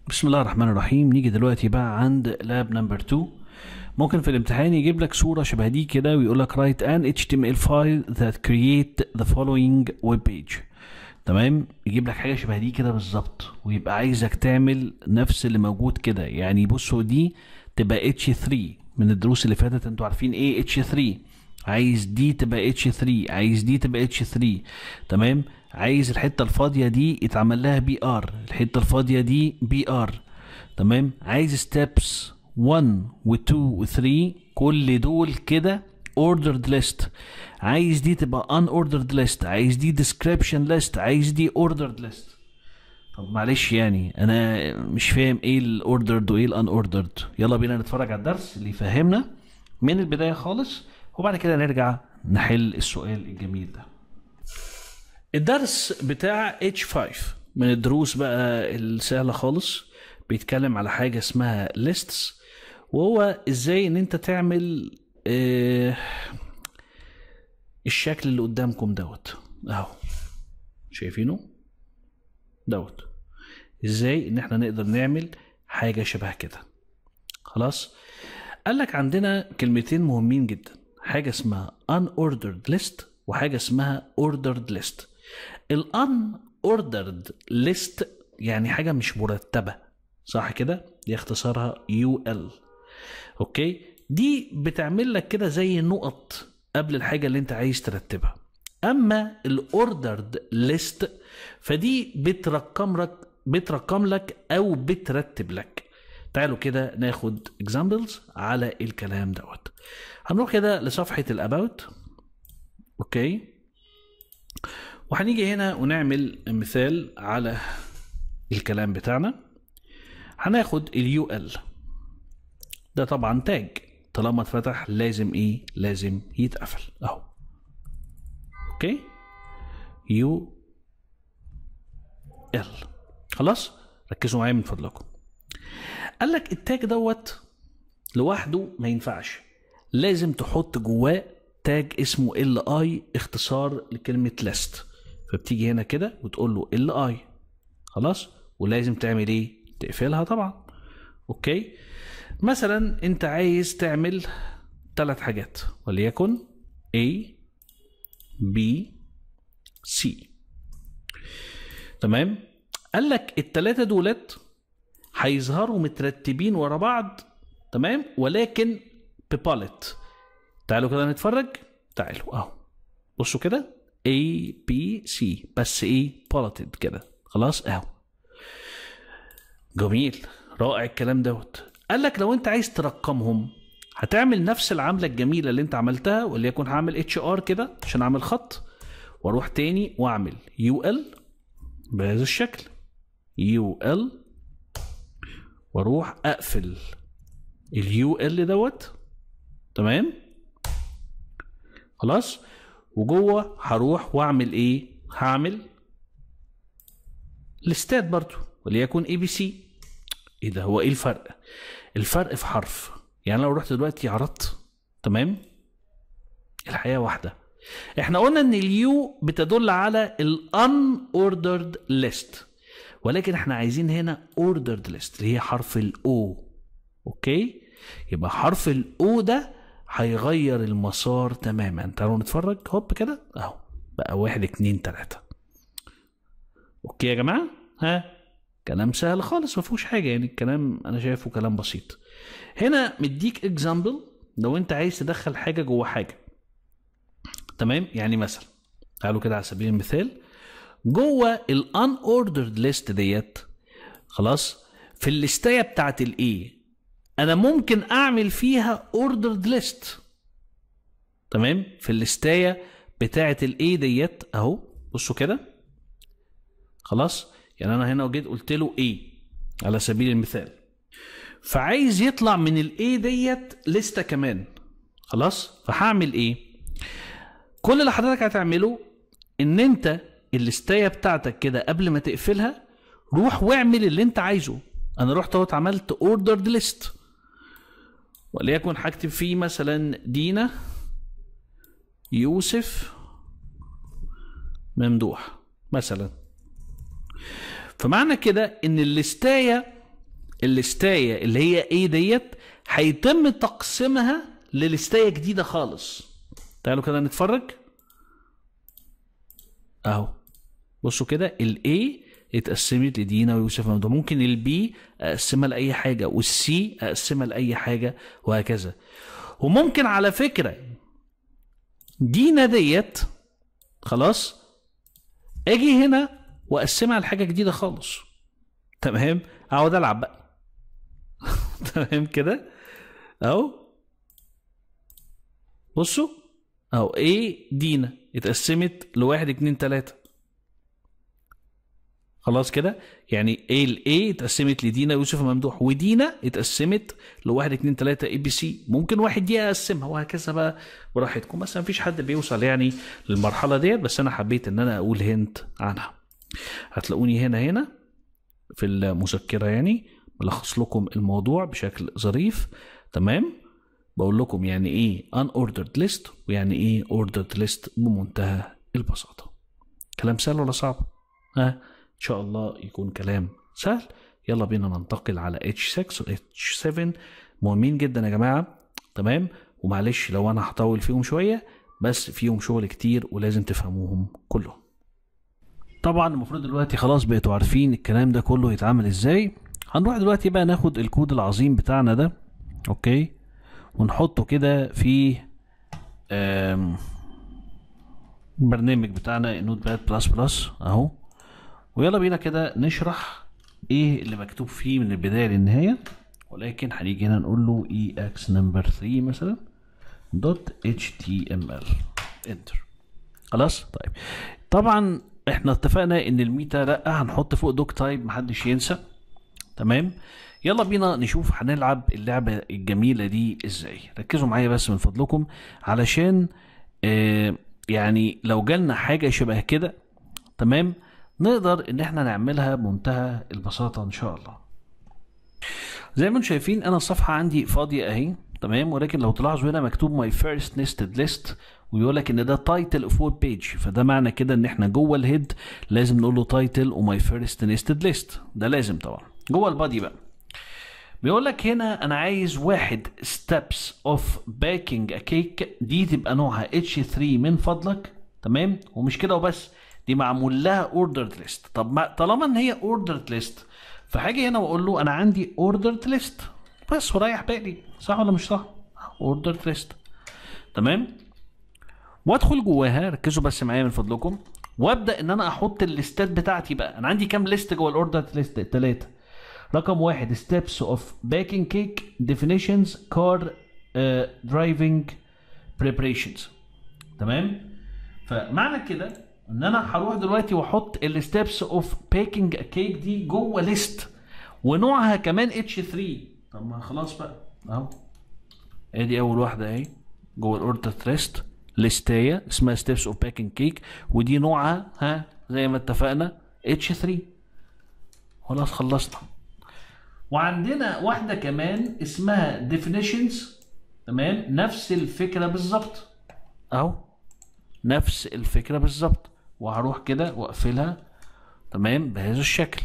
بسم الله الرحمن الرحيم نيجي دلوقتي بقى عند لاب نمبر 2 ممكن في الامتحان يجيب لك صورة شبه دي كده ويقول لك write an HTML file that create the following web page تمام يجيب لك حاجة شبه دي كده بالظبط ويبقى عايزك تعمل نفس اللي موجود كده يعني بصوا دي تبقى H3 من الدروس اللي فاتت انتوا عارفين ايه H3 عايز دي تبقى H3 عايز دي تبقى H3 تمام عايز الحته الفاضيه دي يتعمل لها بي ار الحته الفاضيه دي بي ار تمام عايز ستيبس 1 و2 و3 كل دول كده ordered list عايز دي تبقى unordered list عايز دي description list عايز دي ordered list طب معلش يعني انا مش فاهم ايه الاوردرد وايه الانوردرد يلا بينا نتفرج على الدرس اللي يفهمنا من البدايه خالص وبعد كده نرجع نحل السؤال الجميل ده الدرس بتاع H5 من الدروس بقى السهلة خالص بيتكلم على حاجة اسمها lists وهو ازاي ان انت تعمل اه الشكل اللي قدامكم دوت اهو شايفينه دوت ازاي ان احنا نقدر نعمل حاجة شبه كده خلاص قال لك عندنا كلمتين مهمين جدا حاجة اسمها unordered list وحاجة اسمها ordered list ال unordered list يعني حاجة مش مرتبة صح كده دي اختصارها UL اوكي دي بتعمل لك كده زي نقط قبل الحاجة اللي انت عايز ترتبها اما الاوردرد ليست فدي بترقم لك بترقم لك او بترتب لك تعالوا كده ناخد examples على الكلام دوت هنروح كده لصفحة الاباوت اوكي وهنيجي هنا ونعمل مثال على الكلام بتاعنا هناخد اليو ال ده طبعا تاج طالما اتفتح لازم ايه لازم يتقفل اهو اوكي يو ال خلاص ركزوا معايا من فضلكم قال لك التاج دوت لوحده ما ينفعش لازم تحط جواه تاج اسمه ال اي اختصار لكلمه ليست فبتيجي هنا كده وتقول له ال اي خلاص ولازم تعمل ايه تقفلها طبعا اوكي مثلا انت عايز تعمل ثلاث حاجات وليكن A B C تمام قال لك الثلاثه دولت هيظهروا مترتبين ورا بعض تمام ولكن ببالت تعالوا كده نتفرج تعالوا اهو بصوا كده A B C بس ايه بالتد كده خلاص اهو جميل رائع الكلام دوت قال لك لو انت عايز ترقمهم هتعمل نفس العملة الجميلة اللي انت عملتها وليكن هعمل اتش ار كده عشان اعمل خط واروح تاني واعمل يو ال بهذا الشكل يو ال واروح اقفل اليو ال دوت تمام خلاص وجوه هروح واعمل ايه هعمل لستات برضو وليكن اي بي سي ايه ده هو ايه الفرق الفرق في حرف يعني لو رحت دلوقتي عرضت تمام الحياه واحده احنا قلنا ان اليو بتدل على الان اوردرد ليست ولكن احنا عايزين هنا اوردرد ليست اللي هي حرف الاو اوكي يبقى حرف الاو ده هيغير المسار تماما تعالوا نتفرج هوب كده اهو بقى واحد اتنين تلاتة اوكي يا جماعة ها كلام سهل خالص ما فيهوش حاجة يعني الكلام انا شايفه كلام بسيط هنا مديك اكزامبل لو انت عايز تدخل حاجة جوه حاجة تمام يعني مثلا تعالوا كده على سبيل المثال جوه الان اوردرد ليست ديت خلاص في الليستايه بتاعت الايه انا ممكن اعمل فيها اوردرد ليست تمام في الليستايه بتاعت الايه ديت اهو بصوا كده خلاص يعني انا هنا جيت قلت له ايه على سبيل المثال فعايز يطلع من الايه ديت لسته كمان خلاص فهعمل ايه كل اللي حضرتك هتعمله ان انت الليستايه بتاعتك كده قبل ما تقفلها روح واعمل اللي انت عايزه انا رحت اهوت عملت اوردرد ليست وليكن هكتب فيه مثلا دينا يوسف ممدوح مثلا فمعنى كده ان الليستايه الليستايه اللي هي ايه ديت هيتم تقسيمها لليستايه جديده خالص تعالوا كده نتفرج اهو بصوا كده الاي اتقسمت لدينا ويوسف ممدوح ممكن البي اقسمها لاي حاجه والسي اقسمها لاي حاجه وهكذا وممكن على فكره دينا ديت خلاص اجي هنا واقسمها لحاجه جديده خالص تمام اقعد العب بقى تمام كده اهو بصوا اهو ايه دينا اتقسمت لواحد اتنين تلاته خلاص كده يعني ايه الاي اتقسمت لدينا يوسف ممدوح ودينا اتقسمت لواحد اتنين تلاته اي بي سي ممكن واحد دي اقسمها وهكذا بقى براحتكم بس مفيش حد بيوصل يعني للمرحله ديت بس انا حبيت ان انا اقول هنت عنها هتلاقوني هنا هنا في المذكره يعني بلخص لكم الموضوع بشكل ظريف تمام بقول لكم يعني ايه unordered list ويعني ايه ordered list بمنتهى البساطه كلام سهل ولا صعب ها ان شاء الله يكون كلام سهل يلا بينا ننتقل على H6 و H7 مهمين جدا يا جماعه تمام ومعلش لو انا هطول فيهم شويه بس فيهم شغل كتير ولازم تفهموهم كلهم طبعا المفروض دلوقتي خلاص بقيتوا عارفين الكلام ده كله يتعمل ازاي هنروح دلوقتي بقى ناخد الكود العظيم بتاعنا ده اوكي ونحطه كده في آم، البرنامج بتاعنا نوت باد بلس بلس اهو ويلا بينا كده نشرح ايه اللي مكتوب فيه من البدايه للنهايه ولكن هنيجي هنا نقول له اي اكس نمبر 3 مثلا دوت اتش تي ام ال انتر خلاص طيب طبعا احنا اتفقنا ان الميتا لا هنحط فوق دوك تايب محدش ينسى تمام يلا بينا نشوف هنلعب اللعبة الجميلة دي ازاي ركزوا معايا بس من فضلكم علشان آه يعني لو جالنا حاجة شبه كده تمام نقدر ان احنا نعملها بمنتهى البساطة ان شاء الله زي ما انتم شايفين انا الصفحة عندي فاضية اهي تمام ولكن لو تلاحظوا هنا مكتوب my first nested list ويقول لك ان ده تايتل اوف ويب بيج فده معنى كده ان احنا جوه الهيد لازم نقول له تايتل وماي فيرست نيستد ليست ده لازم طبعا جوه البادي بقى بيقول لك هنا انا عايز واحد steps of baking a cake دي تبقى نوعها H3 من فضلك تمام ومش كده وبس دي معمول لها ordered list طب ما طالما ان هي ordered list فهاجي هنا واقول له انا عندي ordered list بس وريح بالي صح ولا مش صح ordered list تمام وادخل جواها ركزوا بس معايا من فضلكم وابدا ان انا احط الليستات بتاعتي بقى انا عندي كام ليست جوه الاوردر ليست ثلاثه رقم واحد steps of baking cake definitions car uh, driving preparations تمام فمعنى كده ان انا هروح دلوقتي واحط الستبس اوف بيكنج كيك دي جوه ليست ونوعها كمان اتش 3 طب ما خلاص بقى اهو ادي اول واحده اهي جوه الاوردر ليست ليستايه اسمها ستيبس اوف باكينج كيك ودي نوعها ها زي ما اتفقنا اتش 3 خلاص خلصنا وعندنا واحده كمان اسمها definitions تمام نفس الفكره بالظبط اهو نفس الفكره بالظبط وهروح كده واقفلها تمام بهذا الشكل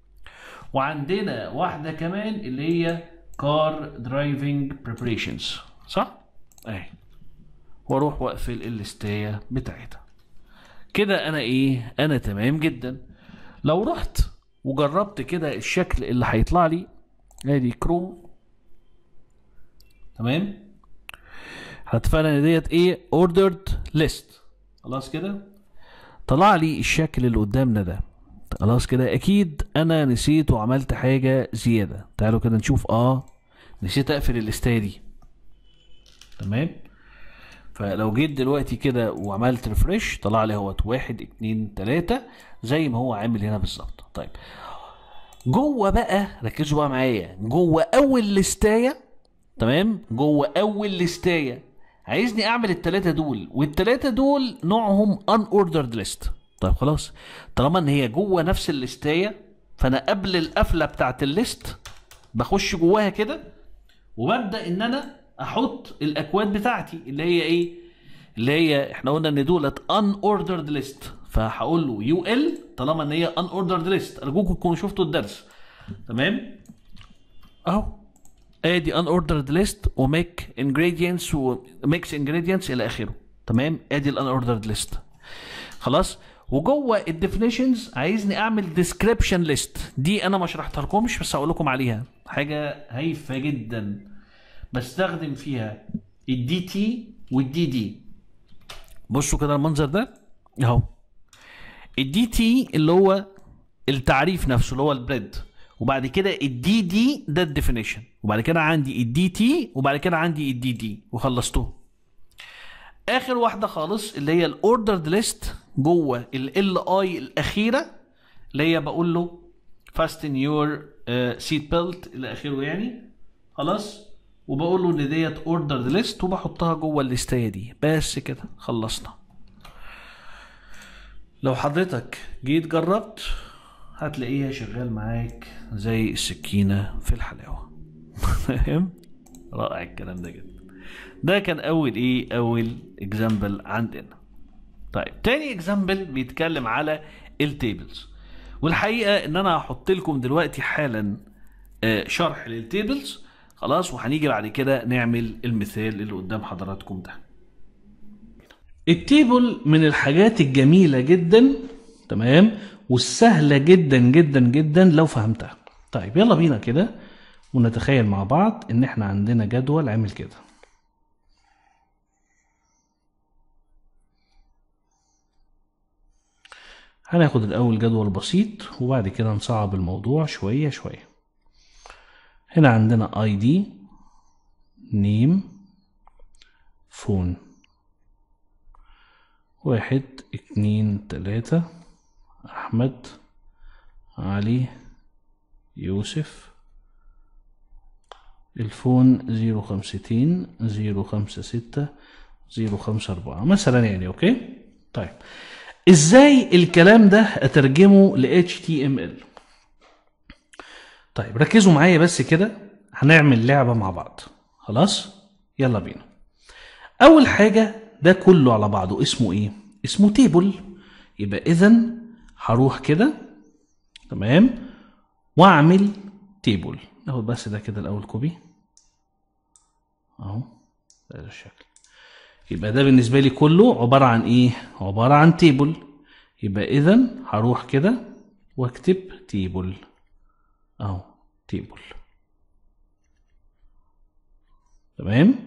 وعندنا واحده كمان اللي هي car driving preparations صح اهي واروح واقفل الليستايه بتاعتها كده انا ايه انا تمام جدا لو رحت وجربت كده الشكل اللي هيطلع لي ادي كروم تمام هتفعل ان ديت ايه ordered list خلاص كده طلع لي الشكل اللي قدامنا ده خلاص كده اكيد انا نسيت وعملت حاجه زياده تعالوا كده نشوف اه نسيت اقفل الليستايه دي تمام فلو جيت دلوقتي كده وعملت ريفرش طلع لي اهوت واحد اتنين تلاتة زي ما هو عامل هنا بالظبط طيب جوه بقى ركزوا بقى معايا جوه اول لستايه تمام جوه اول لستايه عايزني اعمل التلاتة دول والتلاتة دول نوعهم unordered list طيب خلاص طالما ان هي جوه نفس الليستايه فانا قبل القفله بتاعت الليست بخش جواها كده وببدا ان انا احط الاكواد بتاعتي اللي هي ايه اللي هي احنا قلنا ان دولت unordered list فهقول له يو ال طالما ان هي unordered list ارجوكم تكونوا شفتوا الدرس تمام اهو ادي unordered list وميك ingredients وميكس ingredients الى اخره تمام ادي unordered list خلاص وجوه الديفينيشنز عايزني اعمل ديسكريبشن ليست دي انا ما شرحتها لكمش بس هقول لكم عليها حاجه هايفه جدا بستخدم فيها الدي تي والدي دي بصوا كده المنظر ده اهو الدي تي اللي هو التعريف نفسه اللي هو البريد وبعد كده الدي دي ده الديفينيشن وبعد كده عندي الدي تي وبعد كده عندي الدي دي وخلصتهم اخر واحده خالص اللي هي الاوردرد ليست جوه ال اي الاخيره اللي هي بقول له فاستن يور سيت بيلت الى اخره يعني خلاص وبقول له ان ديت اوردرد ليست وبحطها جوه الليستايه دي بس كده خلصنا لو حضرتك جيت جربت هتلاقيها شغال معاك زي السكينه في الحلاوه فاهم رائع الكلام ده جدا ده كان اول ايه اول اكزامبل عندنا طيب تاني اكزامبل بيتكلم على التيبلز والحقيقه ان انا هحط لكم دلوقتي حالا آه، شرح للتيبلز خلاص وهنيجي بعد كده نعمل المثال اللي قدام حضراتكم ده التيبل من الحاجات الجميله جدا تمام والسهله جدا جدا جدا لو فهمتها طيب يلا بينا كده ونتخيل مع بعض ان احنا عندنا جدول عامل كده هناخد الأول جدول بسيط وبعد كده نصعب الموضوع شوية شوية هنا عندنا اي دي نيم فون واحد اتنين تلاتة أحمد علي يوسف الفون زيرو خمستين زيرو خمسة ستة زيرو خمسة أربعة مثلا يعني أوكي طيب ازاي الكلام ده اترجمه ل HTML طيب ركزوا معايا بس كده هنعمل لعبة مع بعض خلاص يلا بينا اول حاجة ده كله على بعضه اسمه ايه اسمه تيبل يبقى اذا هروح كده تمام واعمل تيبل ناخد بس ده كده الاول كوبي اهو ده الشكل يبقى ده بالنسبة لي كله عبارة عن ايه عبارة عن تيبل يبقى اذا هروح كده واكتب تيبل اهو تيبل تمام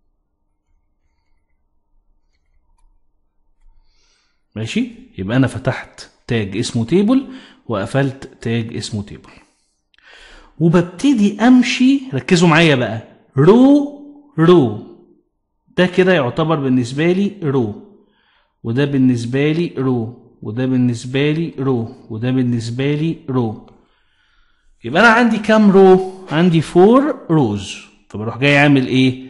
ماشي يبقى انا فتحت تاج اسمه تيبل وقفلت تاج اسمه تيبل وببتدي امشي ركزوا معايا بقى رو رو ده كده يعتبر بالنسبة لي رو وده بالنسبة لي رو وده بالنسبة لي رو وده بالنسبة لي رو يبقى أنا عندي كام رو؟ عندي فور روز فبروح جاي عامل إيه؟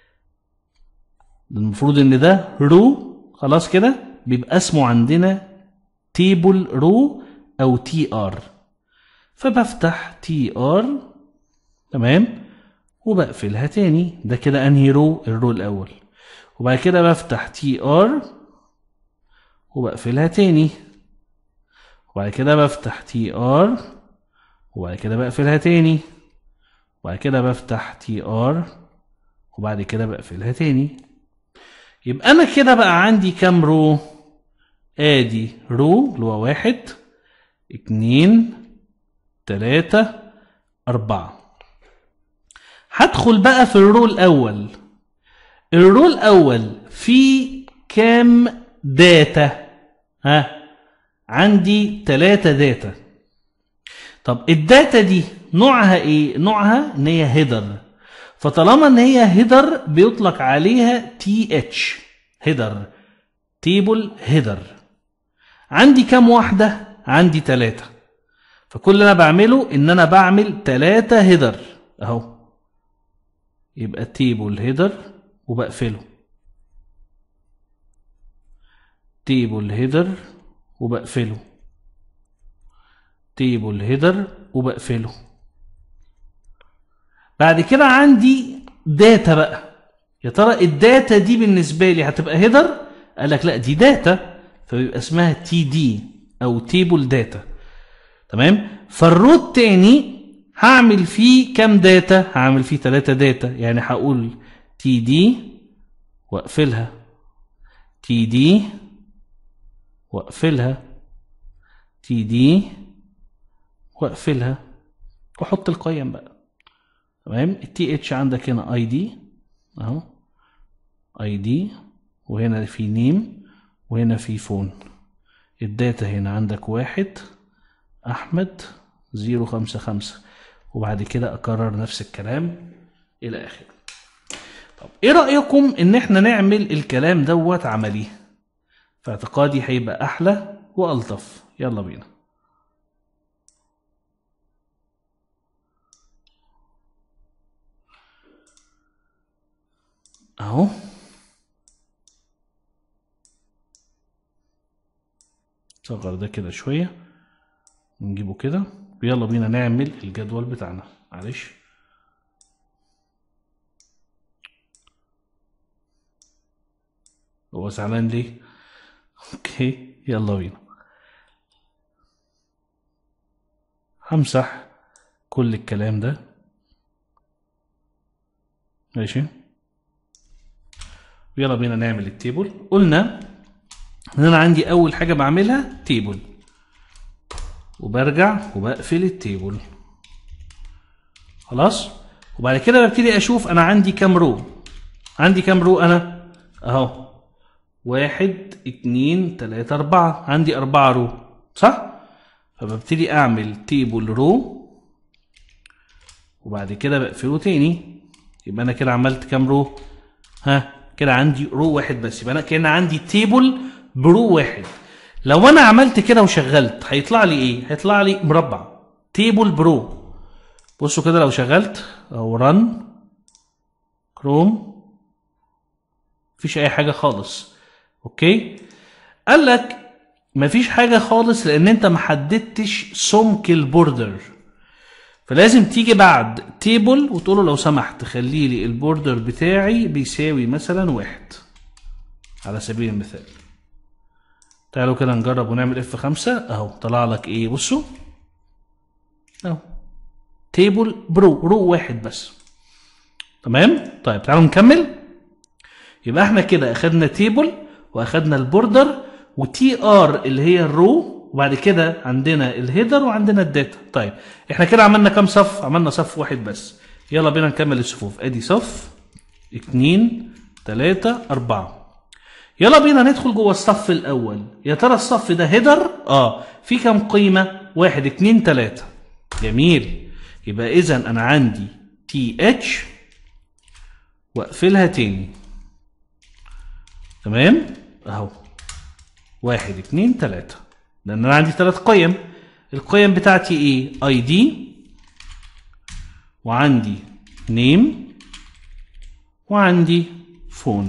المفروض إن ده رو خلاص كده بيبقى اسمه عندنا تيبل رو أو تي آر فبفتح تي آر تمام وبقفلها تاني ده كده انهي رو الرو الاول وبعد كده بفتح تي ار وبقفلها تاني وبعد كده بفتح تي ار وبعد كده بقفلها تاني وبعد كده بفتح تي ار وبعد كده بقفلها تاني يبقى انا كده بقى عندي كام رو ادي رو اللي هو واحد اتنين تلاتة اربعة هدخل بقى في الرو الاول الرو الاول فيه كام داتا ها عندي تلاتة داتا طب الداتا دي نوعها ايه نوعها ان هي هيدر فطالما ان هي هيدر بيطلق عليها تي اتش هيدر تيبل هيدر عندي كام واحدة عندي تلاتة فكل اللي انا بعمله ان انا بعمل تلاتة هيدر اهو يبقى تيبل هيدر وبقفله تيبل هيدر وبقفله تيبل هيدر وبقفله بعد كده عندي داتا بقى يا ترى الداتا دي بالنسبة لي هتبقى هيدر قال لك لا دي داتا فبيبقى اسمها تي دي او تيبل داتا تمام فالرو التاني هعمل فيه كام داتا هعمل فيه 3 داتا يعني هقول تي دي واقفلها تي دي واقفلها تي دي واقفلها واحط القيم بقى تمام التي اتش عندك هنا اي دي اهو اي دي وهنا في نيم وهنا في فون الداتا هنا عندك واحد احمد زيرو خمسة خمسة وبعد كده اكرر نفس الكلام الى اخره طب ايه رأيكم ان احنا نعمل الكلام دوت عملي في اعتقادي هيبقى احلى والطف يلا بينا اهو صغر ده كده شوية نجيبه كده ويلا بينا نعمل الجدول بتاعنا معلش هو زعلان ليه؟ اوكي يلا بينا همسح كل الكلام ده ماشي يلا بينا نعمل التيبل قلنا ان انا عندي اول حاجه بعملها تيبل وبرجع وبقفل التيبل خلاص وبعد كده ببتدي اشوف انا عندي كام رو عندي كام رو انا اهو واحد اتنين تلاتة اربعة عندي اربعة رو صح فببتدي اعمل تيبل رو وبعد كده بقفله تاني يبقى انا كده عملت كام رو ها كده عندي رو واحد بس يبقى انا كان عندي تيبل برو واحد لو انا عملت كده وشغلت هيطلع لي ايه هيطلع لي مربع تيبل برو بصوا كده لو شغلت او رن كروم مفيش اي حاجه خالص اوكي قال لك مفيش حاجه خالص لان انت ما حددتش سمك البوردر فلازم تيجي بعد تيبل وتقول له لو سمحت خلي لي البوردر بتاعي بيساوي مثلا واحد على سبيل المثال تعالوا كده نجرب ونعمل اف 5 اهو طلع لك ايه بصوا اهو تيبل برو رو واحد بس تمام طيب تعالوا نكمل يبقى احنا كده اخدنا تيبل واخدنا البوردر وتي ار اللي هي الرو وبعد كده عندنا الهيدر وعندنا الداتا طيب احنا كده عملنا كام صف عملنا صف واحد بس يلا بينا نكمل الصفوف ادي صف اتنين تلاتة اربعة يلا بينا ندخل جوه الصف الاول يا ترى الصف ده هيدر اه في كام قيمة واحد اتنين تلاتة جميل يبقى اذا انا عندي تي اتش واقفلها تاني تمام اهو واحد اتنين تلاتة لان انا عندي ثلاث قيم القيم بتاعتي ايه اي دي وعندي نيم وعندي فون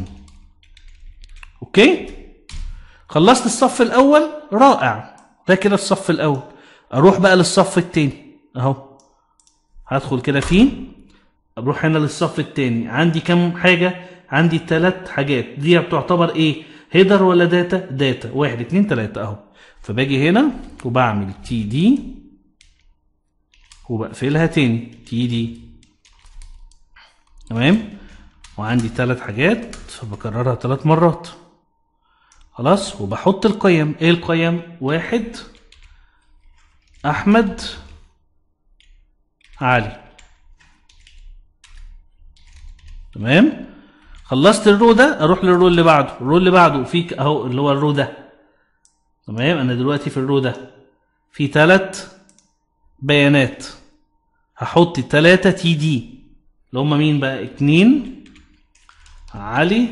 اوكي خلصت الصف الاول رائع ده كده الصف الاول اروح بقى للصف التاني اهو هدخل كده فيه اروح هنا للصف التاني عندي كام حاجه عندي ثلاث حاجات دي بتعتبر ايه هيدر ولا داتا داتا واحد اتنين تلاته اهو فباجي هنا وبعمل تي دي وبقفلها تاني تي دي تمام وعندي ثلاث حاجات فبكررها ثلاث مرات خلاص وبحط القيم ايه القيم واحد احمد علي تمام خلصت الرو ده اروح للرو اللي بعده الرو اللي بعده فيك اهو اللي هو الرو ده تمام انا دلوقتي في الرو ده في ثلاث بيانات هحط ثلاثة تي دي اللي هم مين بقى اتنين علي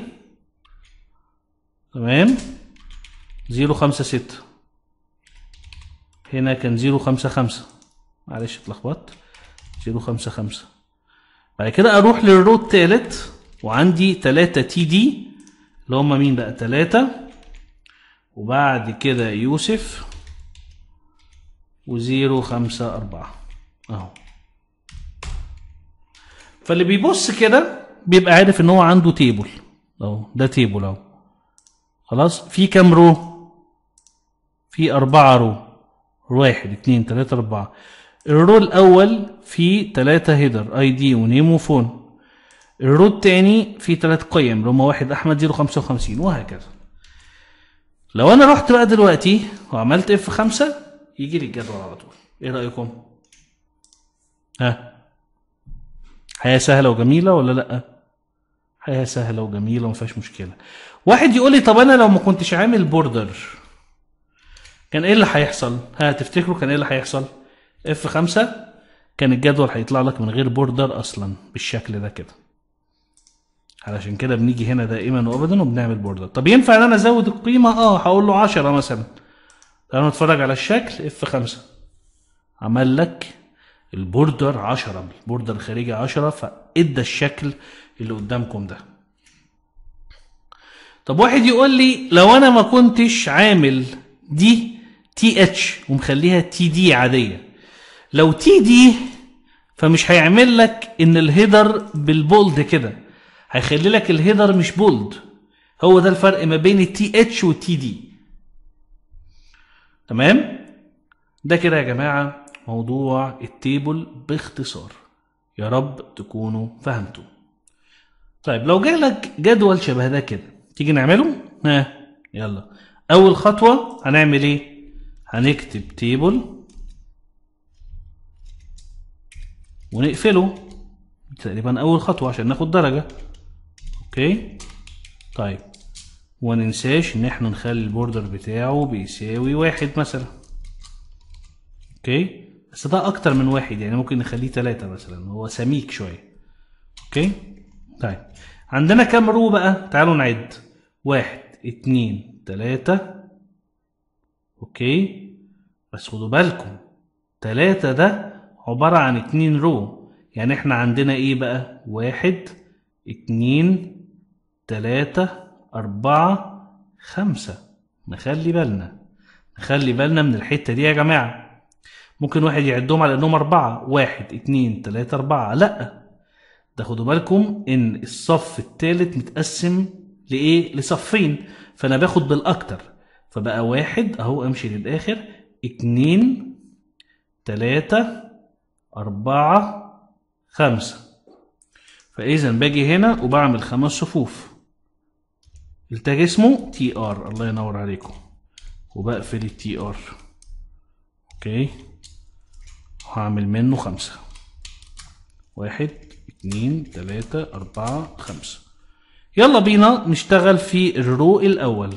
تمام زيرو خمسة ستة هنا كان زيرو خمسة خمسة معلش اتلخبطت زيرو خمسة خمسة بعد كده اروح للرو التالت وعندي تلاتة تي دي اللي هم مين بقى تلاتة وبعد كده يوسف وزيرو خمسة أربعة أهو فاللي بيبص كده بيبقى عارف إن هو عنده تيبل أهو ده تيبل أهو خلاص في كام رو؟ في أربعة رو واحد اتنين تلاتة أربعة الرو الاول فيه ثلاثة هيدر اي دي ونيم وفون الرو التاني فيه ثلاث قيم اللي هم واحد احمد 055 وهكذا لو انا رحت بقى دلوقتي وعملت اف 5 يجي لي الجدول على طول ايه رايكم ها حياه سهله وجميله ولا لا حياه سهله وجميله وما فيهاش مشكله واحد يقول لي طب انا لو ما كنتش عامل بوردر كان ايه اللي هيحصل ها تفتكروا كان ايه اللي هيحصل اف 5 كان الجدول هيطلع لك من غير بوردر اصلا بالشكل ده كده علشان كده بنيجي هنا دائما وابدا وبنعمل بوردر طب ينفع ان انا ازود القيمه اه هقول له 10 مثلا تعالوا نتفرج على الشكل اف 5 عمل لك البوردر 10 البوردر الخارجي 10 فادى الشكل اللي قدامكم ده طب واحد يقول لي لو انا ما كنتش عامل دي تي اتش ومخليها تي دي عاديه لو تي دي فمش هيعمل لك ان الهيدر بالبولد كده هيخلي لك الهيدر مش بولد هو ده الفرق ما بين التي اتش والتي دي تمام ده كده يا جماعه موضوع التيبل باختصار يا رب تكونوا فهمتوا طيب لو جالك جدول شبه ده كده تيجي نعمله ها يلا اول خطوه هنعمل ايه هنكتب تيبل ونقفله تقريبا اول خطوه عشان ناخد درجه اوكي طيب وننساش ان احنا نخلي البوردر بتاعه بيساوي واحد مثلا اوكي بس ده اكتر من واحد يعني ممكن نخليه ثلاثة مثلا هو سميك شوية اوكي طيب عندنا كام رو بقى تعالوا نعد واحد اتنين تلاتة اوكي بس خدوا بالكم تلاتة ده عبارة عن اتنين رو يعني احنا عندنا ايه بقى واحد اتنين تلاتة أربعة خمسة نخلي بالنا نخلي بالنا من الحتة دي يا جماعة ممكن واحد يعدهم على انهم أربعة واحد اتنين تلاتة أربعة لأ ده خدوا بالكم إن الصف التالت متقسم لإيه؟ لصفين فأنا باخد بالأكتر فبقى واحد أهو أمشي للآخر اتنين تلاتة أربعة خمسة فإذا باجي هنا وبعمل خمس صفوف التاج اسمه تي ار الله ينور عليكم وبقفل التي ار اوكي هعمل منه خمسة واحد اتنين تلاتة أربعة خمسة يلا بينا نشتغل في الرو الأول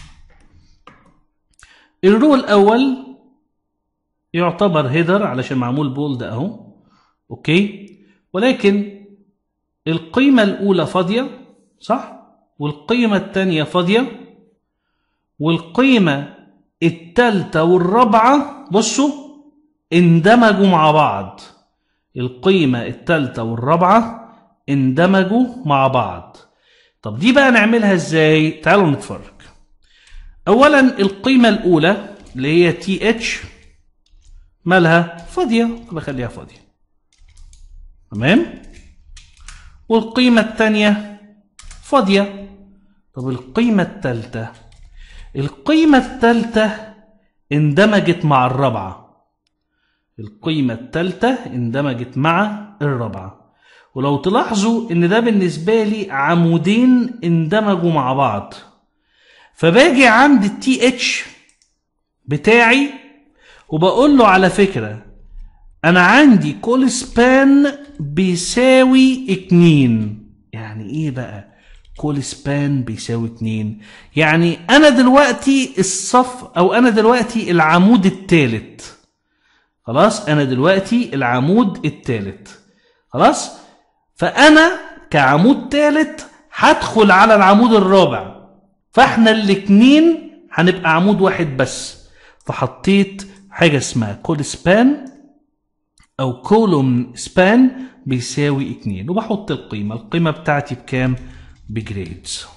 الرو الأول يعتبر هيدر علشان معمول بولد أهو أوكي ولكن القيمة الأولى فاضية صح؟ والقيمة التانية فاضية والقيمة التالتة والرابعة بصوا اندمجوا مع بعض القيمة التالتة والرابعة اندمجوا مع بعض طب دي بقى نعملها ازاي تعالوا نتفرج اولا القيمة الاولى اللي هي تي اتش مالها فاضية بخليها فاضية تمام والقيمة الثانية فاضية طب القيمة الثالثة القيمة الثالثة اندمجت مع الرابعة القيمة الثالثة اندمجت مع الرابعة ولو تلاحظوا ان ده بالنسبة لي عمودين اندمجوا مع بعض فباجي عند التي اتش بتاعي وبقول له على فكرة انا عندي كل سبان بيساوي اتنين يعني ايه بقى كل سبان بيساوي اتنين يعني انا دلوقتي الصف او انا دلوقتي العمود التالت خلاص انا دلوقتي العمود التالت خلاص فانا كعمود تالت هدخل على العمود الرابع فاحنا الاتنين هنبقى عمود واحد بس فحطيت حاجة اسمها كول سبان او كولوم سبان بيساوي اتنين وبحط القيمة القيمة بتاعتي بكام بجريدز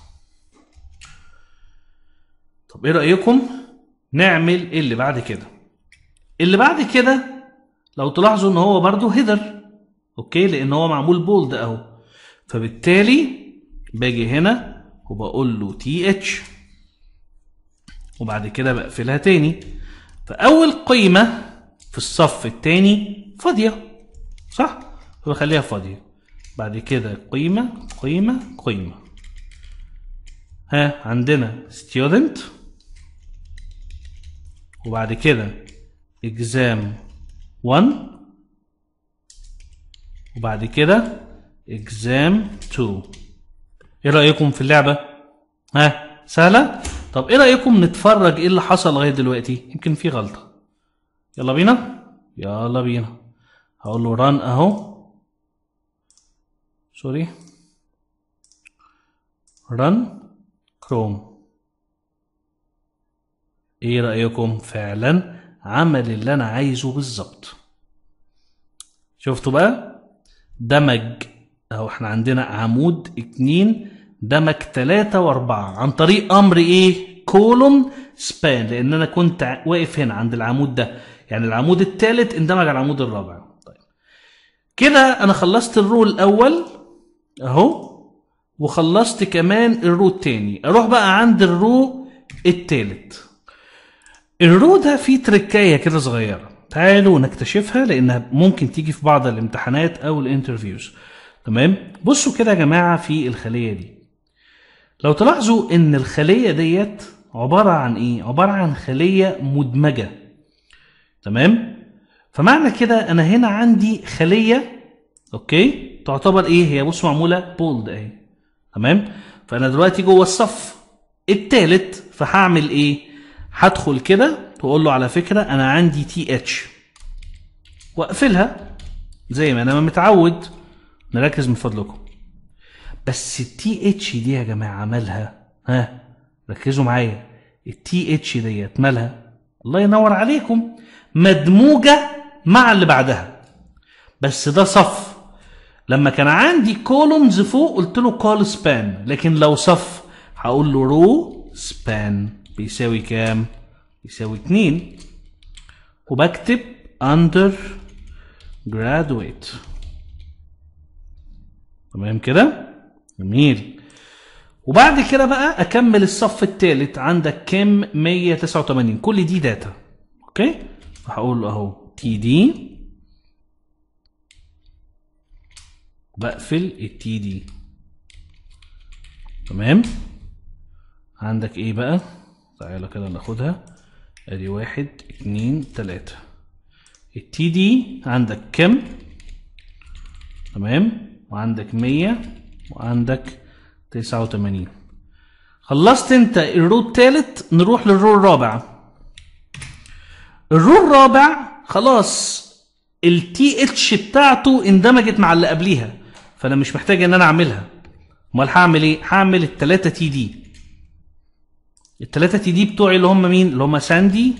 طب ايه رأيكم نعمل اللي بعد كده اللي بعد كده لو تلاحظوا ان هو برضو هيدر اوكي لان هو معمول بولد اهو فبالتالي باجي هنا وبقول له تي اتش وبعد كده بقفلها تاني فاول قيمه في الصف الثاني فاضيه صح فبخليها فاضيه بعد كده قيمه قيمه قيمه ها عندنا student وبعد كده exam 1 وبعد كده exam 2 ايه رأيكم في اللعبة؟ ها سهلة؟ طب ايه رأيكم نتفرج ايه اللي حصل لغاية دلوقتي؟ يمكن في غلطة يلا بينا؟ يلا بينا هقول له run اهو سوري run كروم ايه رأيكم فعلا عمل اللي انا عايزه بالظبط شفتوا بقى دمج اهو احنا عندنا عمود اتنين دمج تلاتة واربعة عن طريق امر ايه كولوم سبان لان انا كنت ع- واقف هنا عند العمود ده يعني العمود التالت اندمج على العمود الرابع طيب كده انا خلصت الرو الاول اهو وخلصت كمان الرو التاني اروح بقى عند الرو التالت الرو ده فيه تركايه كده صغيره تعالوا نكتشفها لانها ممكن تيجي في بعض الامتحانات او الانترفيوز تمام بصوا كده يا جماعه في الخليه دي لو تلاحظوا ان الخليه ديت عباره عن ايه عباره عن خليه مدمجه تمام فمعنى كده انا هنا عندي خليه اوكي تعتبر ايه هي بص معموله بولد اهي تمام فانا دلوقتي جوه الصف التالت فهعمل ايه هدخل كده تقول له على فكره انا عندي تي اتش واقفلها زي ما انا متعود نركز من فضلكم بس التي اتش دي يا جماعه مالها ها ركزوا معايا التي اتش ديت مالها الله ينور عليكم مدموجه مع اللي بعدها بس ده صف لما كان عندي كولومز فوق قلت له كول سبان لكن لو صف هقول له رو سبان بيساوي كام يساوي 2 وبكتب under graduate تمام كده جميل وبعد كده بقى اكمل الصف الثالث عندك كام 189 كل دي داتا اوكي فهقول له اهو تي دي بقفل التي دي تمام عندك ايه بقى تعالى كده ناخدها ادي واحد اتنين تلاتة التي دي عندك كم تمام وعندك مية وعندك تسعة وتمانين خلصت انت الرو التالت نروح للرو الرابع الرو الرابع خلاص التي اتش بتاعته اندمجت مع اللي قبليها فانا مش محتاج ان انا اعملها امال هعمل ايه هعمل التلاتة تي دي التلاتة تي دي بتوعي اللي هم مين اللي هم ساندي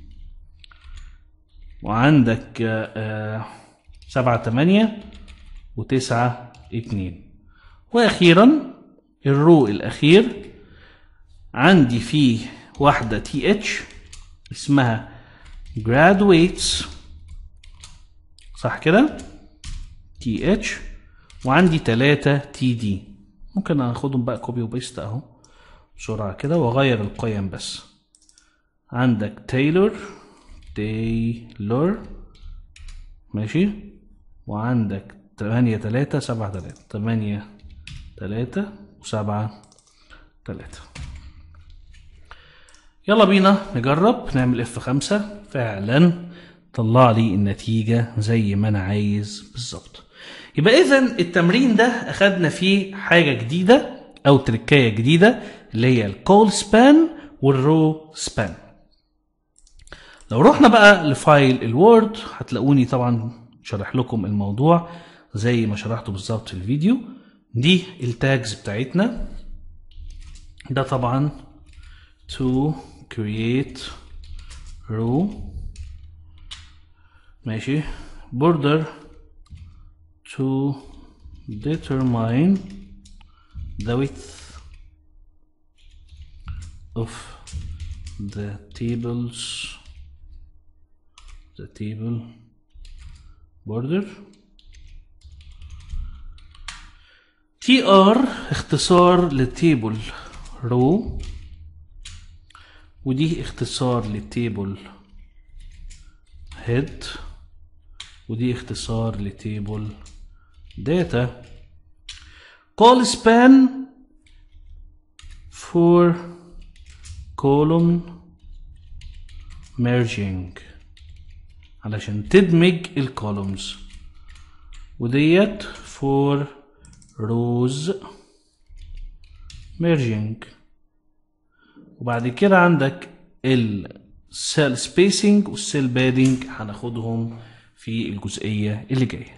وعندك آه، آه، سبعة تمانية وتسعة اتنين واخيرا الرو الاخير عندي فيه واحدة تي اتش اسمها graduates صح كده تي اتش وعندي تلاتة تي دي ممكن اخدهم بقى كوبي وبيست اهو بسرعة كده واغير القيم بس عندك تايلور تايلور ماشي وعندك تمانية تلاتة سبعة تلاتة تمانية تلاتة وسبعة تلاتة يلا بينا نجرب نعمل اف خمسة فعلا طلع لي النتيجة زي ما انا عايز بالظبط يبقى اذا التمرين ده اخدنا فيه حاجة جديدة او تركاية جديدة اللي هي الكول سبان والرو سبان لو رحنا بقى لفايل الوورد هتلاقوني طبعا شرح لكم الموضوع زي ما شرحته بالظبط في الفيديو دي التاجز بتاعتنا ده طبعا to create row ماشي border to determine the width of the tables the table border tr اختصار للتيبل رو ودي اختصار للتيبل هيد ودي اختصار لتيبل داتا call span for column merging علشان تدمج الكولومز وديت for rows merging وبعد كده عندك السيل سبيسنج والسيل بادنج هناخدهم في الجزئية اللي جاية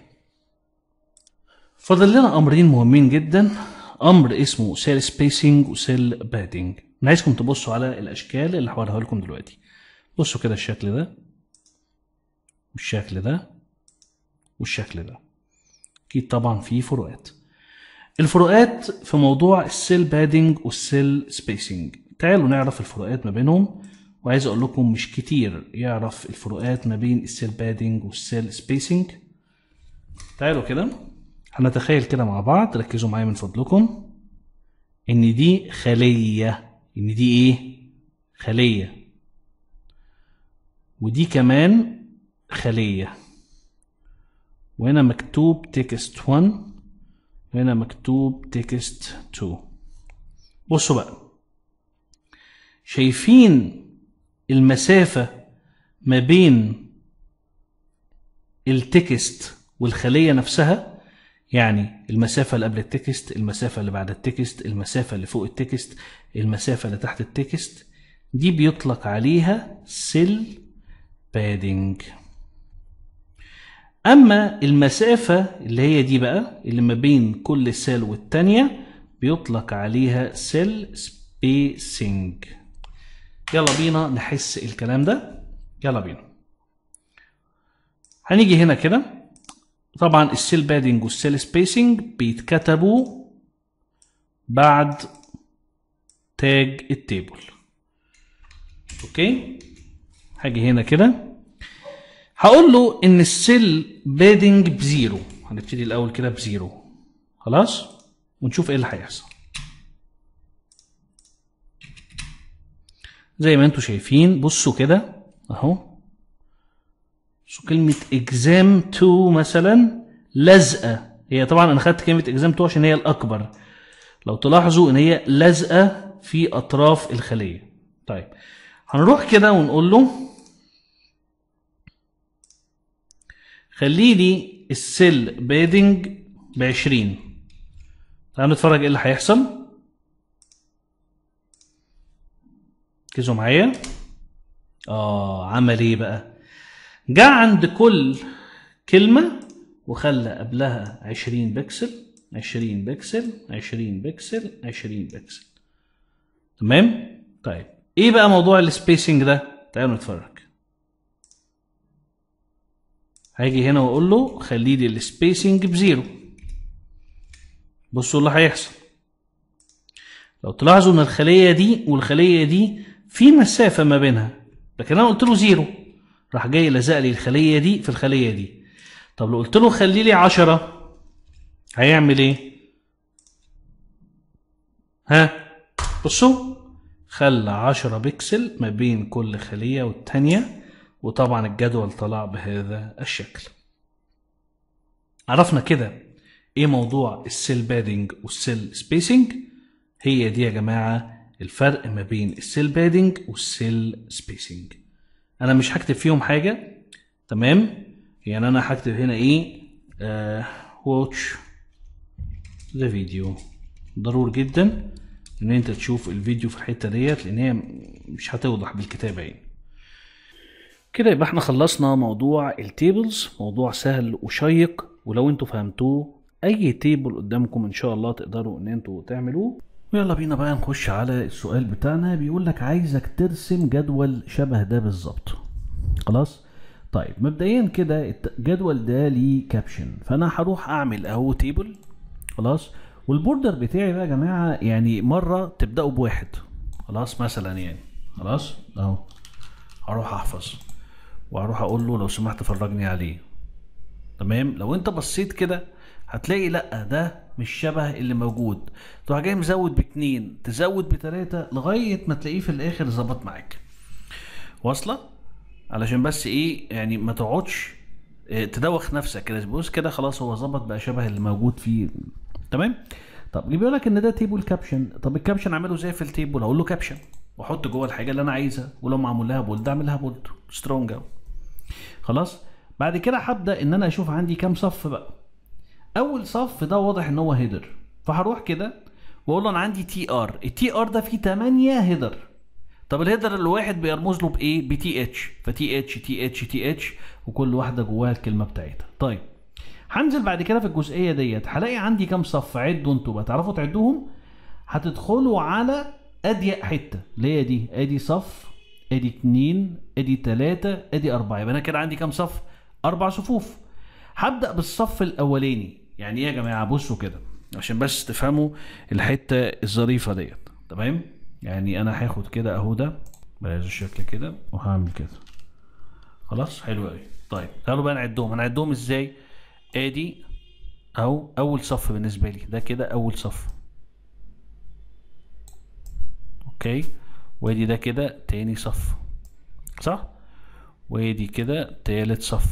فاضل لنا امرين مهمين جدا امر اسمه سيل سبيسنج وسيل بادنج انا عايزكم تبصوا على الاشكال اللي هوريها لكم دلوقتي بصوا كده الشكل ده والشكل ده والشكل ده اكيد طبعا في فروقات الفروقات في موضوع السيل بادنج والسيل سبيسنج تعالوا نعرف الفروقات ما بينهم وعايز اقول لكم مش كتير يعرف الفروقات ما بين السيل بادنج والسيل سبيسنج تعالوا كده هنتخيل كده مع بعض ركزوا معايا من فضلكم ان دي خلية ان دي ايه خلية ودي كمان خلية وهنا مكتوب تكست 1 وهنا مكتوب تكست 2 بصوا بقى شايفين المسافة ما بين التكست والخلية نفسها يعني المسافة اللي قبل التكست المسافة اللي بعد التكست المسافة اللي فوق التكست المسافة اللي تحت التكست دي بيطلق عليها سيل بادنج أما المسافة اللي هي دي بقى اللي ما بين كل سيل والتانية بيطلق عليها سيل سبيسنج يلا بينا نحس الكلام ده يلا بينا هنيجي هنا كده طبعا السيل بادنج والسيل سبيسنج بيتكتبوا بعد تاج التيبل اوكي هاجي هنا كده هقول له ان السيل بادنج بزيرو هنبتدي الاول كده بزيرو خلاص ونشوف ايه اللي هيحصل زي ما انتم شايفين بصوا كده اهو بصوا كلمة اكزام 2 مثلا لازقة هي طبعا انا خدت كلمة اكزام 2 عشان هي الاكبر لو تلاحظوا ان هي لازقة في اطراف الخلية طيب هنروح كده ونقول له خلي لي السيل بادنج ب 20 تعالوا نتفرج ايه اللي هيحصل ركزوا معايا اه عمل ايه بقى جه عند كل كلمة وخلى قبلها 20 بكسل 20 بكسل 20 بكسل 20 بكسل تمام طيب ايه بقى موضوع السبيسنج ده تعالوا نتفرج هاجي هنا واقول له خلي لي السبيسنج بزيرو بصوا اللي هيحصل لو تلاحظوا ان الخليه دي والخليه دي في مسافه ما بينها لكن انا قلت له زيرو راح جاي لزق لي الخليه دي في الخليه دي طب لو قلت له خلي لي 10 هيعمل ايه ها بصوا خلى 10 بكسل ما بين كل خليه والتانيه وطبعا الجدول طلع بهذا الشكل عرفنا كده ايه موضوع السيل بادنج والسيل سبيسنج هي دي يا جماعه الفرق ما بين السيل بادنج والسيل سبيسنج انا مش هكتب فيهم حاجه تمام يعني انا هكتب هنا ايه واتش ذا فيديو ضروري جدا ان انت تشوف الفيديو في الحته ديت لان هي مش هتوضح بالكتابه يعني كده يبقى احنا خلصنا موضوع التيبلز موضوع سهل وشيق ولو انتوا فهمتوه اي تيبل قدامكم ان شاء الله تقدروا ان انتوا تعملوه ويلا بينا بقى نخش على السؤال بتاعنا بيقول لك عايزك ترسم جدول شبه ده بالظبط خلاص طيب مبدئيا كده الجدول ده ليه كابشن فانا هروح اعمل اهو تيبل خلاص والبوردر بتاعي بقى يا جماعه يعني مره تبداوا بواحد خلاص مثلا يعني خلاص اهو هروح احفظ وهروح اقول له لو سمحت فرجني عليه تمام لو انت بصيت كده هتلاقي لا ده مش شبه اللي موجود تروح جاي مزود باتنين تزود بتلاتة لغاية ما تلاقيه في الاخر ظبط معاك واصلة علشان بس ايه يعني ما تقعدش آه، تدوخ نفسك كده بص كده خلاص هو ظبط بقى شبه اللي موجود فيه تمام طب اللي بيقول لك ان ده تيبل كابشن طب الكابشن اعمله ازاي في التيبل اقول له كابشن واحط جوه الحاجه اللي انا عايزها ولو معمول لها بولد اعمل لها بولد سترونج قوي خلاص بعد كده هبدا ان انا اشوف عندي كام صف بقى اول صف ده واضح ان هو هيدر فهروح كده واقول له انا عندي تي ار التي ار ده فيه 8 هيدر طب الهيدر الواحد بيرمز له بايه بتي اتش فتي اتش تي اتش تي اتش وكل واحده جواها الكلمه بتاعتها طيب هنزل بعد كده في الجزئيه ديت هلاقي عندي كام صف عدوا انتوا بقى تعرفوا تعدوهم هتدخلوا على اضيق حته اللي هي دي ادي صف ادي اتنين ادي تلاته ادي اربعه يبقى انا كده عندي كام صف اربع صفوف هبدا بالصف الاولاني يعني ايه يا جماعه بصوا كده عشان بس تفهموا الحته الظريفه ديت تمام يعني انا هاخد كده اهو ده بهذا الشكل كده وهعمل كده خلاص حلو قوي طيب تعالوا بقى نعدهم هنعدهم ازاي ادي او اول صف بالنسبه لي ده كده اول صف اوكي وادي ده كده تاني صف صح وادي كده تالت صف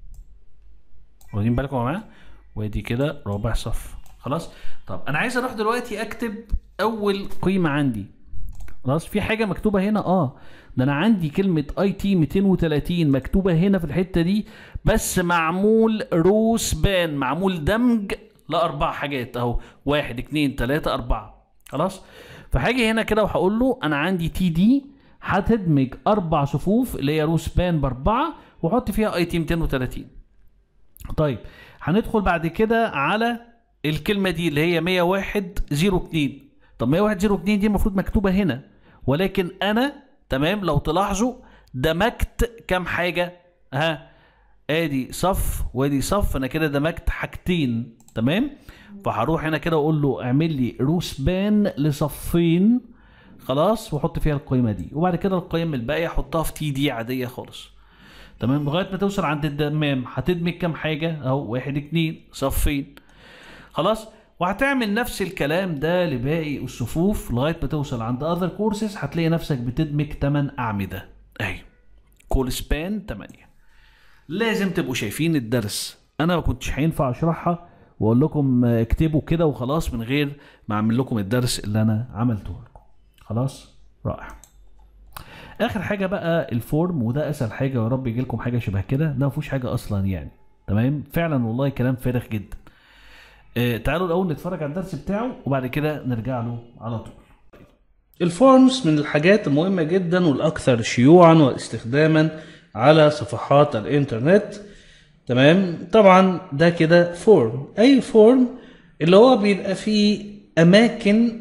واخدين بالكم يا جماعه وادي كده رابع صف خلاص طب انا عايز اروح دلوقتي اكتب اول قيمه عندي خلاص في حاجه مكتوبه هنا اه ده انا عندي كلمه اي تي 230 مكتوبه هنا في الحته دي بس معمول روس بان معمول دمج لاربع حاجات اهو واحد اتنين تلاته اربعه خلاص فهاجي هنا كده وهقول له انا عندي تي دي هتدمج اربع صفوف اللي هي روس بان باربعه واحط فيها اي تي 230 طيب هندخل بعد كده على الكلمه دي اللي هي 10102 طب 10102 دي المفروض مكتوبه هنا ولكن انا تمام لو تلاحظوا دمجت كام حاجه ها ادي صف وادي صف انا كده دمجت حاجتين تمام فهروح هنا كده واقول له اعمل لي روسبان لصفين خلاص واحط فيها القيمه دي وبعد كده القيم الباقيه احطها في تي دي عاديه خالص تمام لغايه ما توصل عند الدمام هتدمج كام حاجه اهو واحد اتنين صفين خلاص وهتعمل نفس الكلام ده لباقي الصفوف لغايه ما توصل عند اذر كورسز هتلاقي نفسك بتدمج 8 اعمده اهي كول سبان 8 لازم تبقوا شايفين الدرس انا ما كنتش هينفع اشرحها واقول لكم آه، اكتبوا كده وخلاص من غير ما اعمل لكم الدرس اللي انا عملته لكم خلاص رائع اخر حاجه بقى الفورم وده اسهل حاجه يا رب يجي لكم حاجه شبه كده ده ما فيهوش حاجه اصلا يعني تمام فعلا والله كلام فارغ جدا آه تعالوا الاول نتفرج على الدرس بتاعه وبعد كده نرجع له على طول الفورمز من الحاجات المهمة جدا والأكثر شيوعا واستخداما على صفحات الإنترنت تمام طبعا ده كده فورم أي فورم اللي هو بيبقى فيه أماكن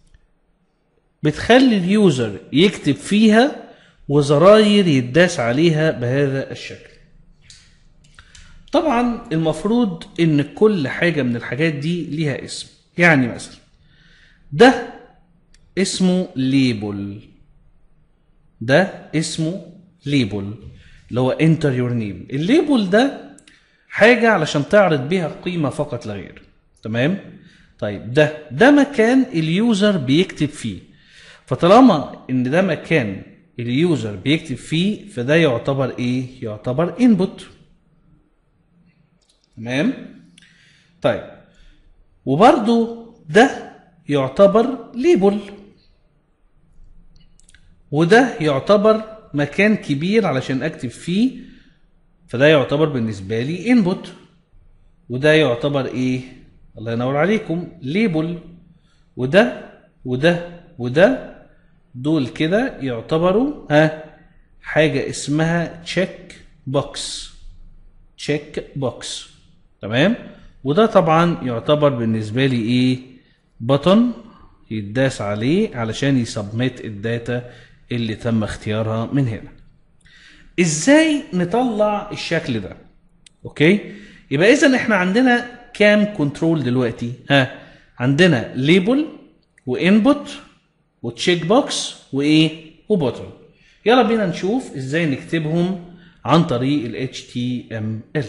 بتخلي اليوزر يكتب فيها وزراير يداس عليها بهذا الشكل طبعا المفروض ان كل حاجة من الحاجات دي ليها اسم يعني مثلا ده اسمه ليبل ده اسمه ليبل اللي هو انتر يور نيم الليبل ده حاجة علشان تعرض بيها قيمة فقط لا غير تمام طيب ده ده مكان اليوزر بيكتب فيه فطالما ان ده مكان اليوزر بيكتب فيه فده يعتبر ايه يعتبر انبوت تمام طيب وبرضو ده يعتبر ليبل وده يعتبر مكان كبير علشان اكتب فيه فده يعتبر بالنسبة لي انبوت وده يعتبر ايه الله ينور عليكم ليبل وده وده وده دول كده يعتبروا ها حاجة اسمها تشيك بوكس تشيك بوكس تمام وده طبعا يعتبر بالنسبة لي ايه بطن يداس عليه علشان يسبميت الداتا اللي تم اختيارها من هنا ازاي نطلع الشكل ده اوكي يبقى اذا احنا عندنا كام كنترول دلوقتي ها عندنا ليبل وانبوت وتشيك بوكس وايه وبوتن يلا بينا نشوف ازاي نكتبهم عن طريق ال HTML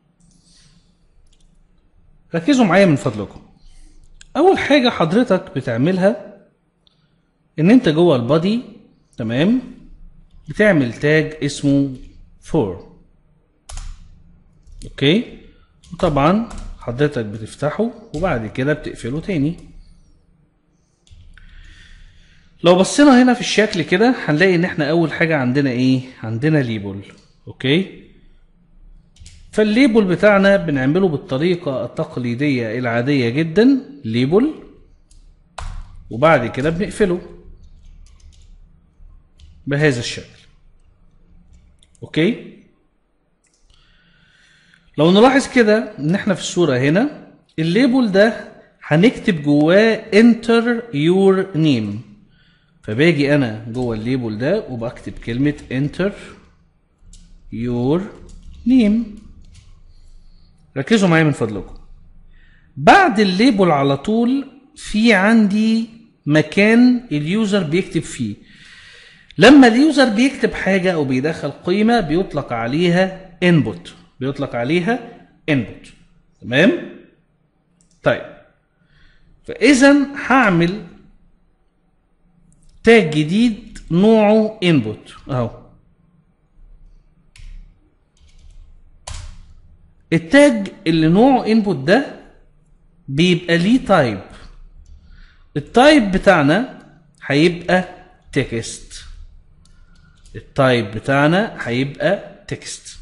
ركزوا معايا من فضلكم اول حاجه حضرتك بتعملها ان انت جوه البادي تمام بتعمل تاج اسمه for اوكي وطبعا حضرتك بتفتحه وبعد كده بتقفله تاني لو بصينا هنا في الشكل كده هنلاقي ان احنا اول حاجة عندنا ايه عندنا ليبل اوكي فالليبل بتاعنا بنعمله بالطريقة التقليدية العادية جدا ليبل وبعد كده بنقفله بهذا الشكل اوكي لو نلاحظ كده ان احنا في الصورة هنا الليبل ده هنكتب جواه enter your name فباجي انا جوه الليبل ده وبكتب كلمة enter your name ركزوا معايا من فضلكم بعد الليبل على طول في عندي مكان اليوزر بيكتب فيه لما اليوزر بيكتب حاجة أو بيدخل قيمة بيطلق عليها input بيطلق عليها input تمام؟ طيب فإذا هعمل تاج جديد نوعه input أهو التاج اللي نوعه input ده بيبقى ليه تايب التايب بتاعنا هيبقى تكست التايب بتاعنا هيبقى تكست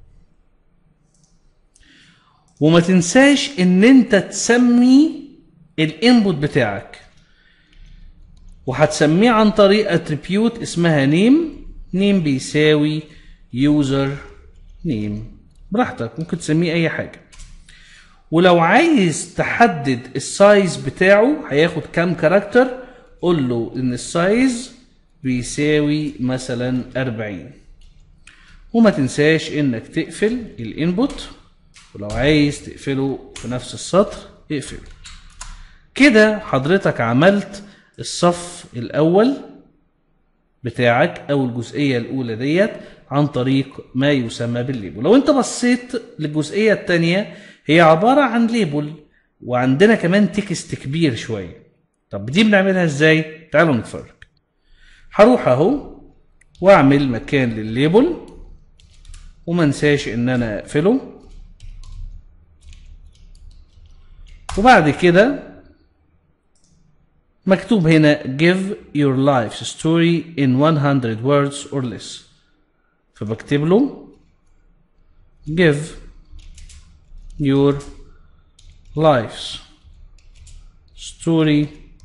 وما تنساش ان انت تسمي الانبوت بتاعك وهتسميه عن طريق اتريبيوت اسمها نيم نيم بيساوي يوزر نيم براحتك ممكن تسميه اي حاجه ولو عايز تحدد السايز بتاعه هياخد كام كاركتر قول له ان السايز بيساوي مثلا 40 وما تنساش انك تقفل الانبوت ولو عايز تقفله في نفس السطر اقفله كده حضرتك عملت الصف الاول بتاعك او الجزئيه الاولى ديت عن طريق ما يسمى بالليبل لو انت بصيت للجزئيه الثانيه هي عباره عن ليبل وعندنا كمان تكست كبير شويه طب دي بنعملها ازاي تعالوا نتفرج هروح اهو واعمل مكان للليبل وما انساش ان انا اقفله وبعد كده مكتوب هنا give your life story in 100 words or less فبكتب له give your life's story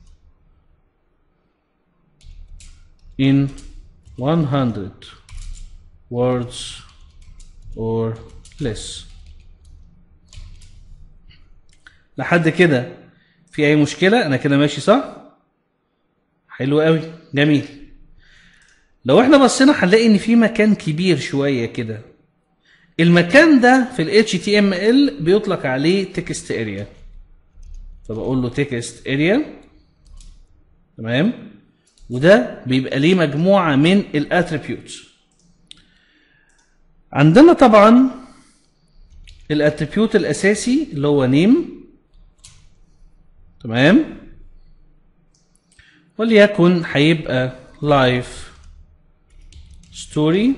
in 100 words or less لحد كده في اي مشكله انا كده ماشي صح حلو قوي جميل لو احنا بصينا هنلاقي ان في مكان كبير شويه كده المكان ده في ال HTML بيطلق عليه text area فبقول له text area تمام وده بيبقى ليه مجموعه من الاتريبيوتس عندنا طبعا الاتريبيوت الاساسي اللي هو نيم تمام وليكن هيبقى لايف ستوري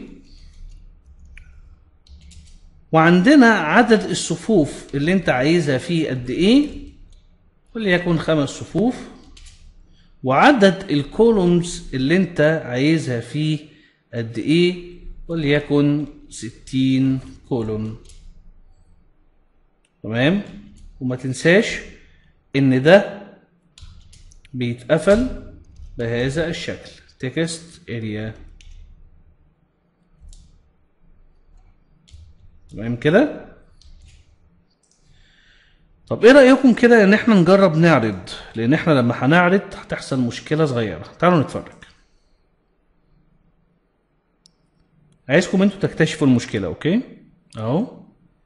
وعندنا عدد الصفوف اللي انت عايزها فيه قد ايه وليكن خمس صفوف وعدد الكولومز اللي انت عايزها فيه قد ايه وليكن ستين كولوم تمام وما تنساش ان ده بيتقفل بهذا الشكل text area تمام كده طب ايه رايكم كده ان احنا نجرب نعرض لان احنا لما هنعرض هتحصل مشكله صغيره تعالوا نتفرج عايزكم انتوا تكتشفوا المشكله اوكي اهو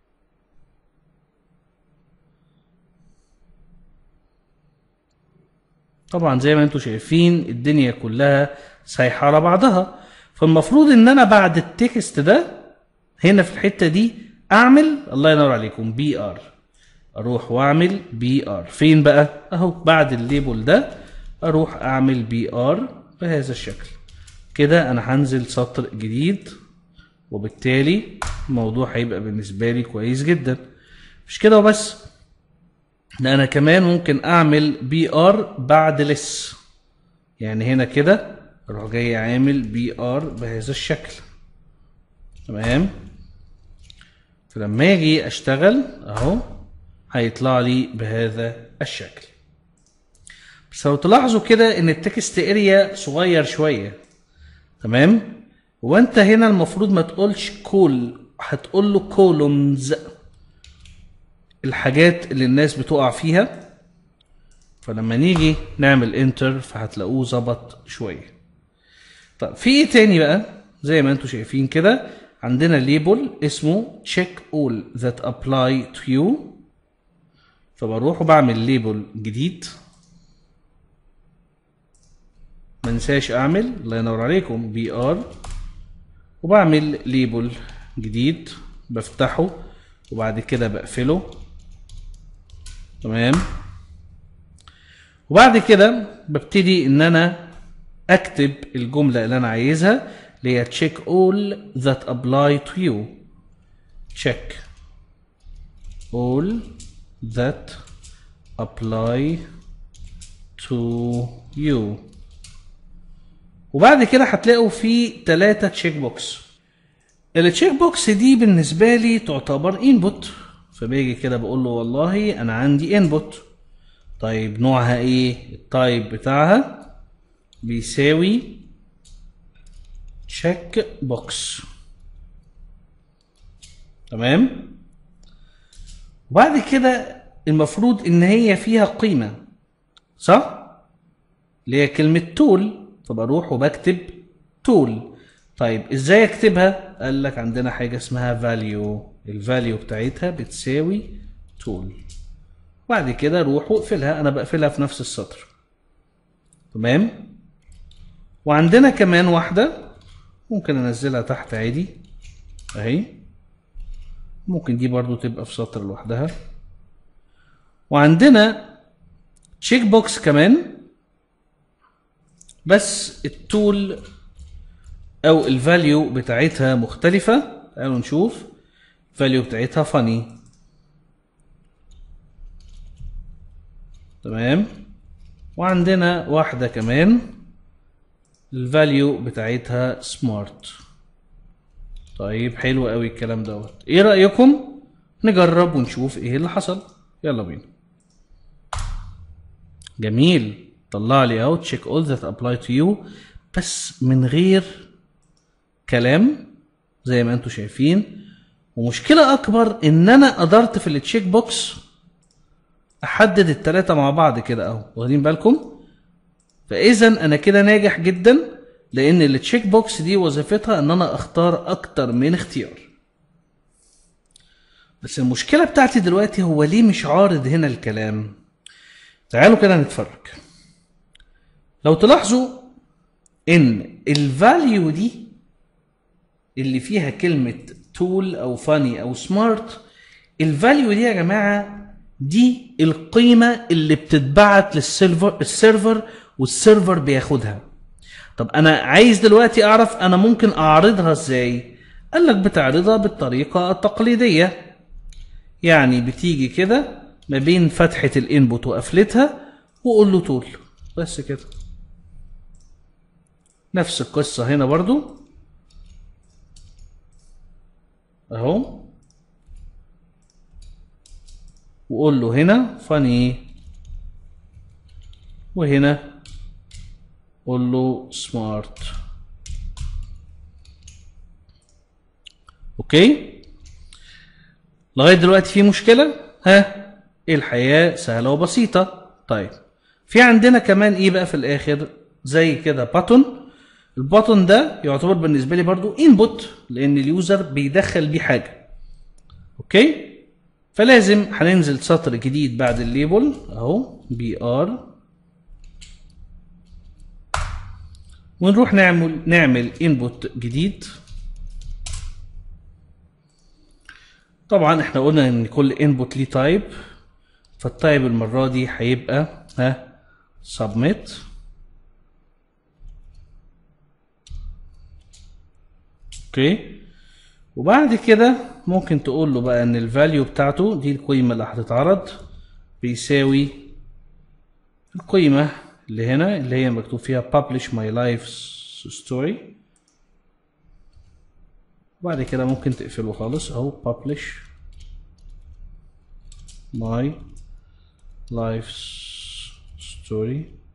طبعا زي ما انتم شايفين الدنيا كلها سايحه على بعضها فالمفروض ان انا بعد التكست ده هنا في الحته دي اعمل الله ينور عليكم بي ار اروح واعمل بي ار فين بقى اهو بعد الليبل ده اروح اعمل بي ار بهذا الشكل كده انا هنزل سطر جديد وبالتالي الموضوع هيبقى بالنسبه لي كويس جدا مش كده وبس ده انا كمان ممكن اعمل بي ار بعد لس يعني هنا كده اروح جاي عامل بي ار بهذا الشكل تمام فلما اجي اشتغل اهو هيطلع لي بهذا الشكل بس لو تلاحظوا كده ان التكست اريا صغير شويه تمام وانت هنا المفروض ما تقولش كول هتقول له كولومز الحاجات اللي الناس بتقع فيها فلما نيجي نعمل انتر فهتلاقوه ظبط شويه طب في ايه تاني بقى زي ما انتم شايفين كده عندنا ليبل اسمه check all that apply to you فبروح وبعمل ليبل جديد ما ننساش اعمل الله ينور عليكم بي ار وبعمل ليبل جديد بفتحه وبعد كده بقفله تمام وبعد كده ببتدي ان انا اكتب الجمله اللي انا عايزها اللي هي check all that apply to you check all that apply to you وبعد كده هتلاقوا في ثلاثة تشيك بوكس التشيك بوكس دي بالنسبة لي تعتبر انبوت فباجي كده بقول له والله انا عندي انبوت طيب نوعها ايه التايب بتاعها بيساوي تشيك بوكس تمام وبعد كده المفروض ان هي فيها قيمة صح اللي هي كلمة تول فبروح وبكتب تول طيب ازاي اكتبها قال لك عندنا حاجة اسمها فاليو الفاليو بتاعتها بتساوي تول بعد كده روح واقفلها انا بقفلها في نفس السطر تمام وعندنا كمان واحدة ممكن انزلها تحت عادي اهي ممكن دي برضو تبقى في سطر لوحدها وعندنا تشيك بوكس كمان بس التول او الفاليو بتاعتها مختلفة تعالوا نشوف الفاليو بتاعتها فاني تمام وعندنا واحدة كمان الفاليو بتاعتها سمارت طيب حلو قوي الكلام دوت ايه رأيكم نجرب ونشوف ايه اللي حصل يلا بينا جميل طلع لي اهو check all that apply to you بس من غير كلام زي ما انتم شايفين ومشكلة أكبر إن أنا قدرت في التشيك بوكس أحدد التلاتة مع بعض كده أهو واخدين بالكم؟ فإذا أنا كده ناجح جدا لأن التشيك بوكس دي وظيفتها إن أنا أختار أكتر من اختيار. بس المشكلة بتاعتي دلوقتي هو ليه مش عارض هنا الكلام؟ تعالوا كده نتفرج. لو تلاحظوا إن الفاليو دي اللي فيها كلمة تول أو فاني أو سمارت الفاليو دي يا جماعة دي القيمة اللي بتتبعت للسيرفر السيرفر والسيرفر بياخدها طب أنا عايز دلوقتي أعرف أنا ممكن أعرضها إزاي قال لك بتعرضها بالطريقة التقليدية يعني بتيجي كده ما بين فتحة الانبوت وقفلتها وقول له تول بس كده نفس القصة هنا برضو اهو وقول له هنا فاني وهنا قول له سمارت اوكي لغايه دلوقتي في مشكله ها الحياه سهله وبسيطه طيب في عندنا كمان ايه بقى في الاخر زي كده باتون الباتون ده يعتبر بالنسبه لي برضو انبوت لان اليوزر بيدخل بيه حاجه اوكي فلازم هننزل سطر جديد بعد الليبل اهو بي ار ونروح نعمل نعمل انبوت جديد طبعا احنا قلنا ان كل انبوت ليه تايب فالتايب المره دي هيبقى ها سبميت اوكي وبعد كده ممكن تقول له بقى ان الفاليو بتاعته دي القيمه اللي هتتعرض بيساوي القيمه اللي هنا اللي هي مكتوب فيها publish my life story وبعد كده ممكن تقفله خالص اهو publish my life story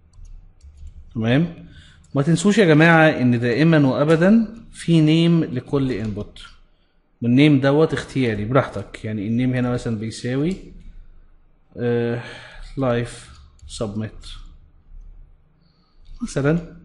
تمام ما تنسوش يا جماعة ان دائما وابدا في نيم لكل انبوت والنيم دوت اختياري براحتك يعني النيم هنا مثلا بيساوي لايف سبميت مثلا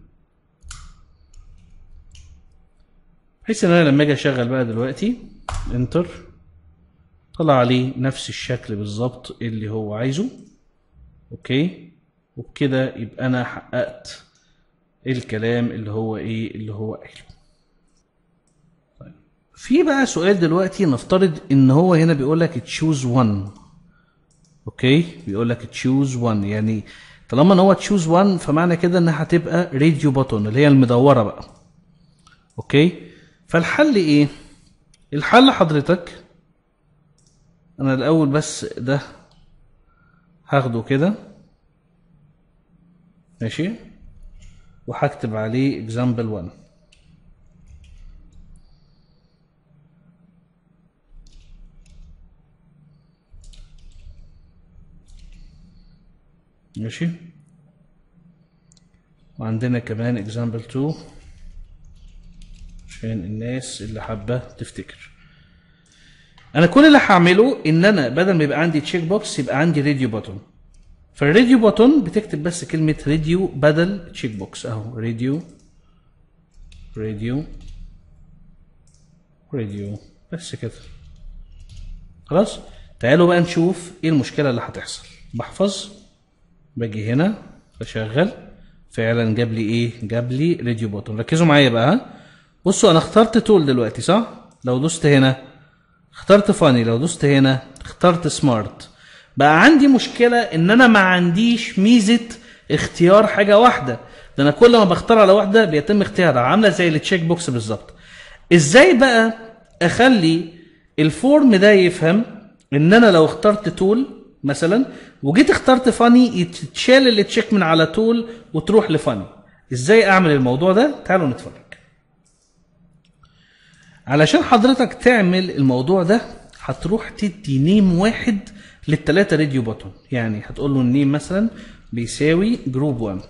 بحيث ان انا لما اجي اشغل بقى دلوقتي انتر طلع عليه نفس الشكل بالظبط اللي هو عايزه اوكي وبكده يبقى انا حققت الكلام اللي هو ايه اللي هو قايله طيب في بقى سؤال دلوقتي نفترض ان هو هنا بيقول لك تشوز 1 اوكي بيقول لك تشوز 1 يعني طالما ان هو تشوز 1 فمعنى كده انها هتبقى راديو بutton اللي هي المدوره بقى اوكي فالحل ايه الحل حضرتك انا الاول بس ده هاخده كده ماشي وهكتب عليه example 1 ماشي وعندنا كمان example 2 عشان الناس اللي حابة تفتكر انا كل اللي هعمله ان انا بدل ما يبقى عندي تشيك بوكس يبقى عندي راديو بوتون فالراديو بوتون بتكتب بس كلمة راديو بدل تشيك بوكس اهو راديو راديو راديو بس كده خلاص تعالوا بقى نشوف ايه المشكلة اللي هتحصل بحفظ باجي هنا بشغل فعلا جاب لي ايه جاب لي راديو بوتون ركزوا معايا بقى ها بصوا انا اخترت تول دلوقتي صح لو دوست هنا اخترت فاني لو دوست هنا اخترت سمارت بقى عندي مشكلة ان انا ما عنديش ميزة اختيار حاجة واحدة ده انا كل ما بختار على واحدة بيتم اختيارها عاملة زي التشيك بوكس بالظبط ازاي بقى اخلي الفورم ده يفهم ان انا لو اخترت تول مثلا وجيت اخترت فاني يتشال التشيك من على تول وتروح لفاني ازاي اعمل الموضوع ده تعالوا نتفرج علشان حضرتك تعمل الموضوع ده هتروح تدي نيم واحد للتلاتة راديو بوتون يعني هتقول له النيم مثلا بيساوي جروب 1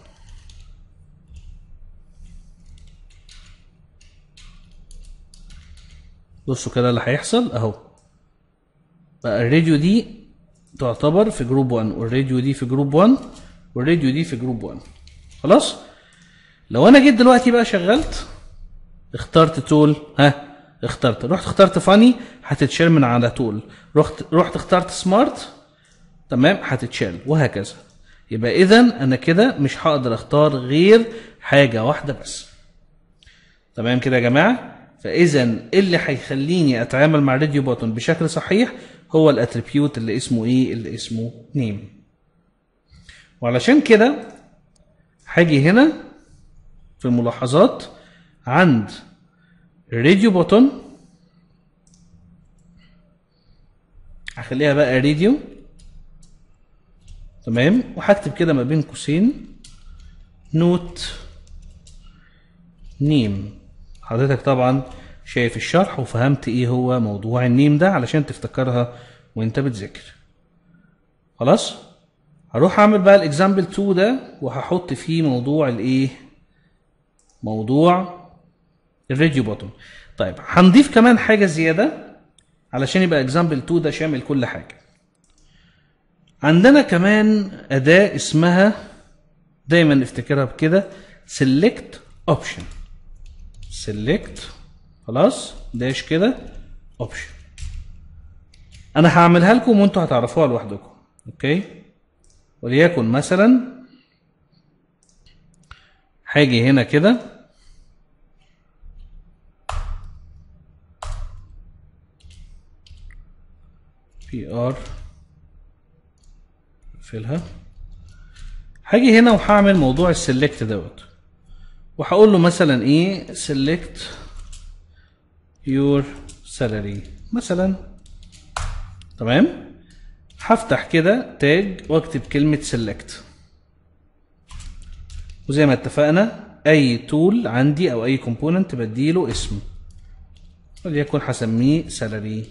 بصوا كده اللي هيحصل اهو بقى الراديو دي تعتبر في جروب 1 والراديو دي في جروب 1 والراديو دي في جروب 1 خلاص لو انا جيت دلوقتي بقى شغلت اخترت تول ها اخترت رحت اخترت فاني هتتشال من على طول رحت رحت اخترت سمارت تمام هتتشال وهكذا يبقى اذا انا كده مش هقدر اختار غير حاجه واحده بس تمام كده يا جماعه فاذا اللي هيخليني اتعامل مع راديو بوتون بشكل صحيح هو الاتريبيوت اللي اسمه ايه اللي اسمه نيم وعلشان كده هاجي هنا في الملاحظات عند راديو بوتون هخليها بقى راديو تمام وهكتب كده ما بين قوسين نوت نيم حضرتك طبعا شايف الشرح وفهمت ايه هو موضوع النيم ده علشان تفتكرها وانت بتذاكر خلاص هروح اعمل بقى الاكزامبل 2 ده وهحط فيه موضوع الايه موضوع الراديو بوتون طيب هنضيف كمان حاجه زياده علشان يبقى اكزامبل 2 ده شامل كل حاجه عندنا كمان اداه اسمها دايما افتكرها بكده select option select خلاص داش كده option انا هعملها لكم وانتوا هتعرفوها لوحدكم اوكي وليكن مثلا هاجي هنا كده بي ار اقفلها هاجي هنا وهعمل موضوع السلكت دوت وهقول له مثلا ايه سلكت your salary مثلا تمام هفتح كده تاج واكتب كلمة select وزي ما اتفقنا اي تول عندي او اي كومبوننت بديله اسم وليكن هسميه salary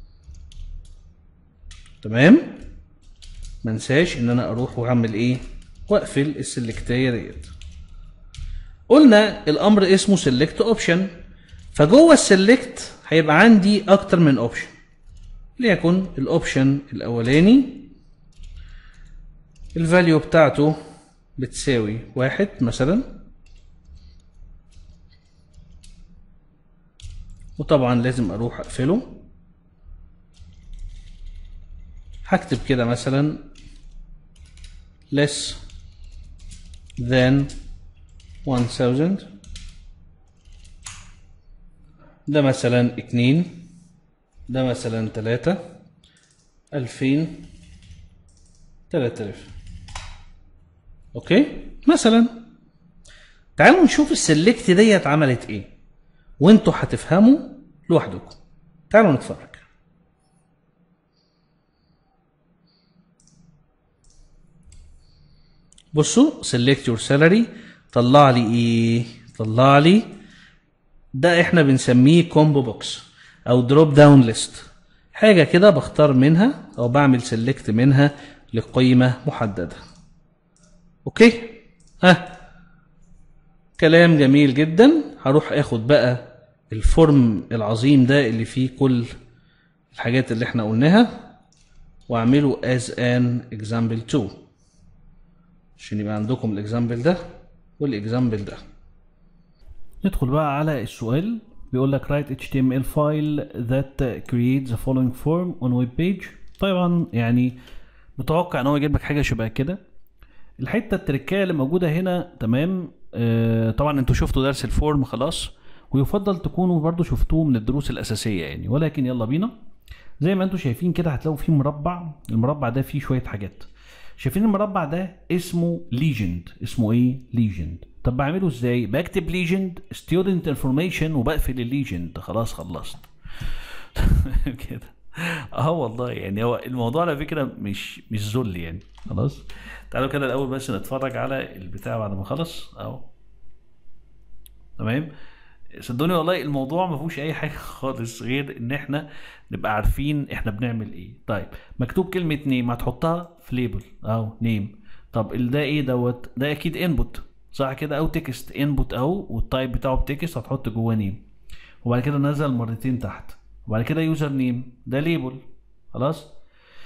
تمام ما انساش ان انا اروح واعمل ايه واقفل السلكتايه ديت قلنا الامر اسمه سيلكت اوبشن فجوه السيلكت هيبقى عندي اكتر من اوبشن ليكن الاوبشن الاولاني الفاليو بتاعته بتساوي واحد مثلا وطبعا لازم اروح اقفله هكتب كده مثلا less than 1000 ده مثلا اتنين ده مثلا تلاتة ألفين تلات آلاف أوكي مثلا تعالوا نشوف السلكت ديت عملت إيه وانتوا هتفهموا لوحدكم تعالوا نتفرج بصوا select your salary طلع لي ايه طلع لي ده احنا بنسميه كومبو بوكس او دروب داون ليست حاجة كده بختار منها او بعمل سيلكت منها لقيمة محددة اوكي ها كلام جميل جدا هروح اخد بقى الفورم العظيم ده اللي فيه كل الحاجات اللي احنا قلناها واعمله as an example 2 عشان يبقى عندكم الاكزامبل ده والاكزامبل ده ندخل بقى على السؤال بيقول لك write HTML file that creates the following form on web page طبعا يعني متوقع ان هو يجيب لك حاجه شبه كده الحته التركيه اللي موجوده هنا تمام آه طبعا انتوا شفتوا درس الفورم خلاص ويفضل تكونوا برضو شفتوه من الدروس الاساسيه يعني ولكن يلا بينا زي ما انتوا شايفين كده هتلاقوا فيه مربع المربع ده فيه شويه حاجات شايفين المربع ده اسمه ليجند اسمه ايه ليجند طب بعمله ازاي بكتب ليجند ستودنت انفورميشن وبقفل الليجند خلاص خلصت كده اه والله يعني هو الموضوع على فكره مش مش ذل يعني خلاص تعالوا كده الاول بس نتفرج على البتاع بعد ما خلص اهو تمام صدقوني والله الموضوع ما فيهوش اي حاجه خالص غير ان احنا نبقى عارفين احنا بنعمل ايه طيب مكتوب كلمه نيم هتحطها في ليبل اهو نيم طب ال ده ايه دوت ده اكيد انبوت صح كده او تكست انبوت اهو والتايب بتاعه بتكست هتحط جواه نيم وبعد كده نزل مرتين تحت وبعد كده يوزر نيم ده ليبل خلاص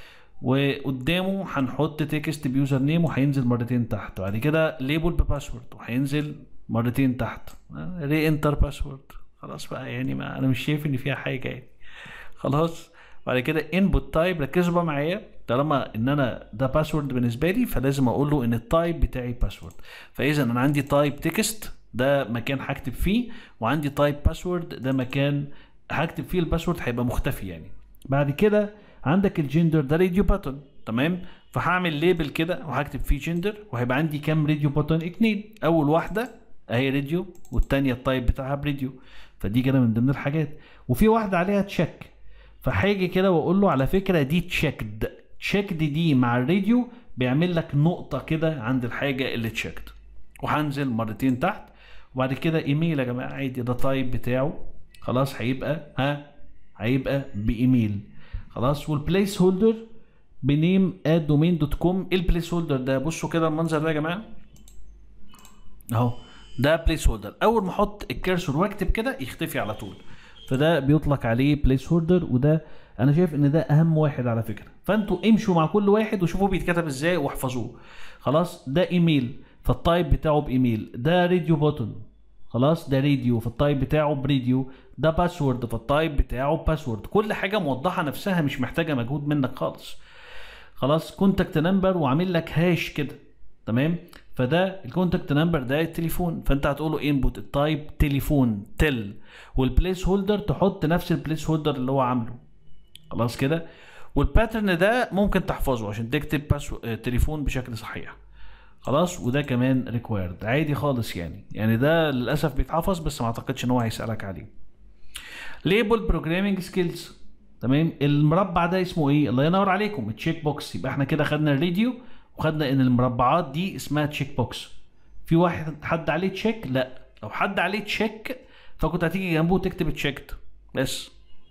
وقدامه هنحط تكست بيوزر نيم وهينزل مرتين تحت وبعد كده ليبل بباسورد وهينزل مرتين تحت ري انتر باسورد خلاص بقى يعني ما انا مش شايف ان فيها حاجه يعني خلاص بعد كده انبوت تايب ركزوا بقى معايا طالما ان انا ده باسورد بالنسبه لي فلازم اقول له ان التايب بتاعي باسورد فاذا انا عندي تايب تكست ده مكان هكتب فيه وعندي تايب باسورد ده مكان هكتب فيه الباسورد هيبقى مختفي يعني بعد كده عندك الجندر ده راديو باتون تمام فهعمل ليبل كده وهكتب فيه جندر وهيبقى عندي كام راديو باتون اتنين اول واحده اهي راديو والتانية التايب بتاعها براديو فدي كده من ضمن الحاجات وفي واحده عليها تشيك فهاجي كده واقول له على فكره دي تشيكد تشيكد دي مع الراديو بيعمل لك نقطه كده عند الحاجه اللي تشيكد وهنزل مرتين تحت وبعد كده ايميل يا جماعه عادي ده تايب بتاعه خلاص هيبقى ها هيبقى بايميل خلاص والبليس هولدر بنيم اد دومين دوت كوم ايه البليس هولدر ده بصوا كده المنظر ده يا جماعه اهو ده بليس هولدر اول ما احط الكيرسور واكتب كده يختفي على طول فده بيطلق عليه بليس هولدر وده انا شايف ان ده اهم واحد على فكره فانتوا امشوا مع كل واحد وشوفوا بيتكتب ازاي واحفظوه خلاص ده ايميل فالتايب بتاعه بايميل ده راديو بوتون خلاص ده راديو فالتايب بتاعه براديو ده باسورد فالتايب بتاعه باسورد كل حاجه موضحه نفسها مش محتاجه مجهود منك خالص خلاص كونتاكت نمبر وعامل لك هاش كده تمام فده الكونتاكت نمبر ده التليفون فانت هتقول له انبوت التايب تليفون تل والبليس هولدر تحط نفس البليس هولدر اللي هو عامله خلاص كده والباترن ده ممكن تحفظه عشان تكتب تليفون بشكل صحيح خلاص وده كمان ريكوايرد عادي خالص يعني يعني ده للاسف بيتحفظ بس ما اعتقدش ان هو هيسالك عليه ليبل بروجرامينج سكيلز تمام المربع ده اسمه ايه الله ينور عليكم تشيك بوكس يبقى احنا كده خدنا الراديو وخدنا ان المربعات دي اسمها تشيك بوكس في واحد حد عليه تشيك لا لو حد عليه تشيك فكنت هتيجي جنبه وتكتب تشيكت بس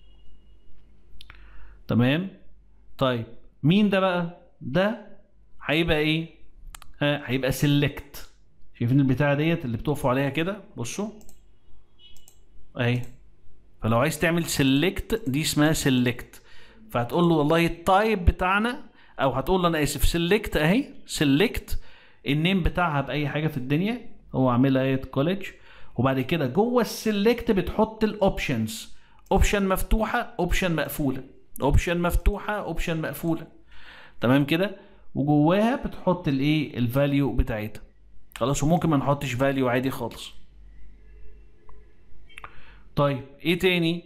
تمام طيب مين ده بقى ده هيبقى ايه ها هيبقى سيلكت شايفين البتاعه ديت اللي بتقفوا عليها كده بصوا اهي فلو عايز تعمل سيلكت دي اسمها سيلكت فهتقول له والله التايب بتاعنا او هتقول له انا اسف سيلكت اهي سيلكت النيم بتاعها باي حاجه في الدنيا هو عاملها ايه كوليدج وبعد كده جوه السيلكت بتحط الاوبشنز اوبشن مفتوحه اوبشن مقفوله اوبشن مفتوحه اوبشن مقفوله تمام كده وجواها بتحط الايه الفاليو بتاعتها خلاص وممكن ما نحطش فاليو عادي خالص طيب ايه تاني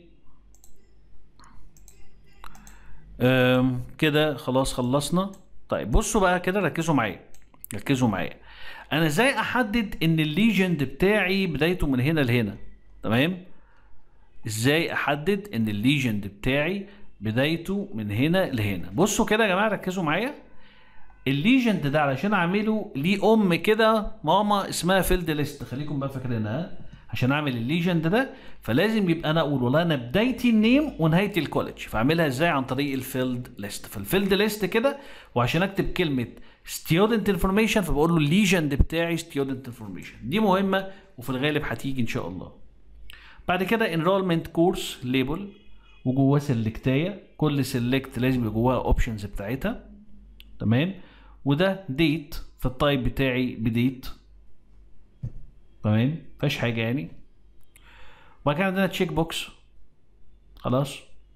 أم كده خلاص خلصنا طيب بصوا بقى كده ركزوا معايا ركزوا معايا انا ازاي احدد ان الليجند بتاعي بدايته من هنا لهنا تمام ازاي احدد ان الليجند بتاعي بدايته من هنا لهنا بصوا كده يا جماعه ركزوا معايا الليجند ده علشان اعمله ليه ام كده ماما اسمها فيلد ليست خليكم بقى فاكرينها عشان اعمل الليجند ده فلازم يبقى انا اقول والله انا بدايتي النيم ونهايتي الكوليدج فاعملها ازاي عن طريق الفيلد ليست فالفيلد ليست كده وعشان اكتب كلمه ستودنت انفورميشن فبقول له الليجند بتاعي ستودنت انفورميشن دي مهمه وفي الغالب هتيجي ان شاء الله بعد كده انرولمنت كورس ليبل وجواه سلكتايه كل سلكت لازم يبقى جواها اوبشنز بتاعتها تمام وده ديت في التايب بتاعي بديت تمام مفيهاش حاجه يعني وبعد كده عندنا تشيك بوكس خلاص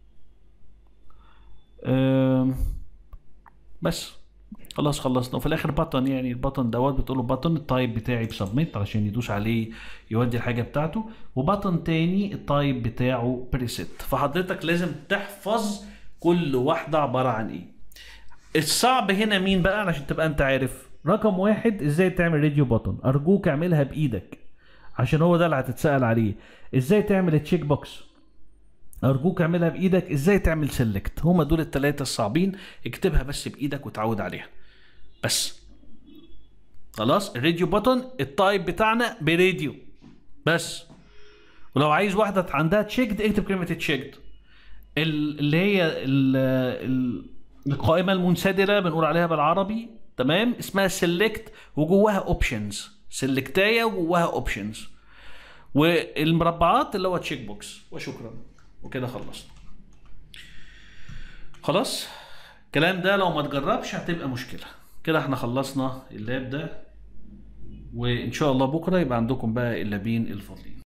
أم، بس خلاص خلصنا وفي الاخر بطن يعني البطن دوت بتقول له بطن التايب بتاعي بسبميت علشان يدوس عليه يودي الحاجه بتاعته وبطن تاني التايب بتاعه بريسيت فحضرتك لازم تحفظ كل واحده عباره عن ايه الصعب هنا مين بقى علشان تبقى انت عارف رقم واحد ازاي تعمل راديو بطن ارجوك اعملها بايدك عشان هو ده اللي هتتسال عليه ازاي تعمل تشيك بوكس ارجوك اعملها بايدك ازاي تعمل سيلكت هما دول الثلاثه الصعبين اكتبها بس بايدك وتعود عليها بس خلاص الراديو بutton التايب بتاعنا براديو بس ولو عايز واحده عندها تشيكد اكتب كلمه تشيكد اللي هي ال ال القائمه المنسدره بنقول عليها بالعربي تمام اسمها سيلكت وجواها اوبشنز سيلكتايه وجواها اوبشنز والمربعات اللي هو تشيك بوكس وشكرا وكده خلصنا خلاص الكلام ده لو ما تجربش هتبقى مشكله كده احنا خلصنا اللاب ده وان شاء الله بكره يبقى عندكم بقى اللابين الفاضلين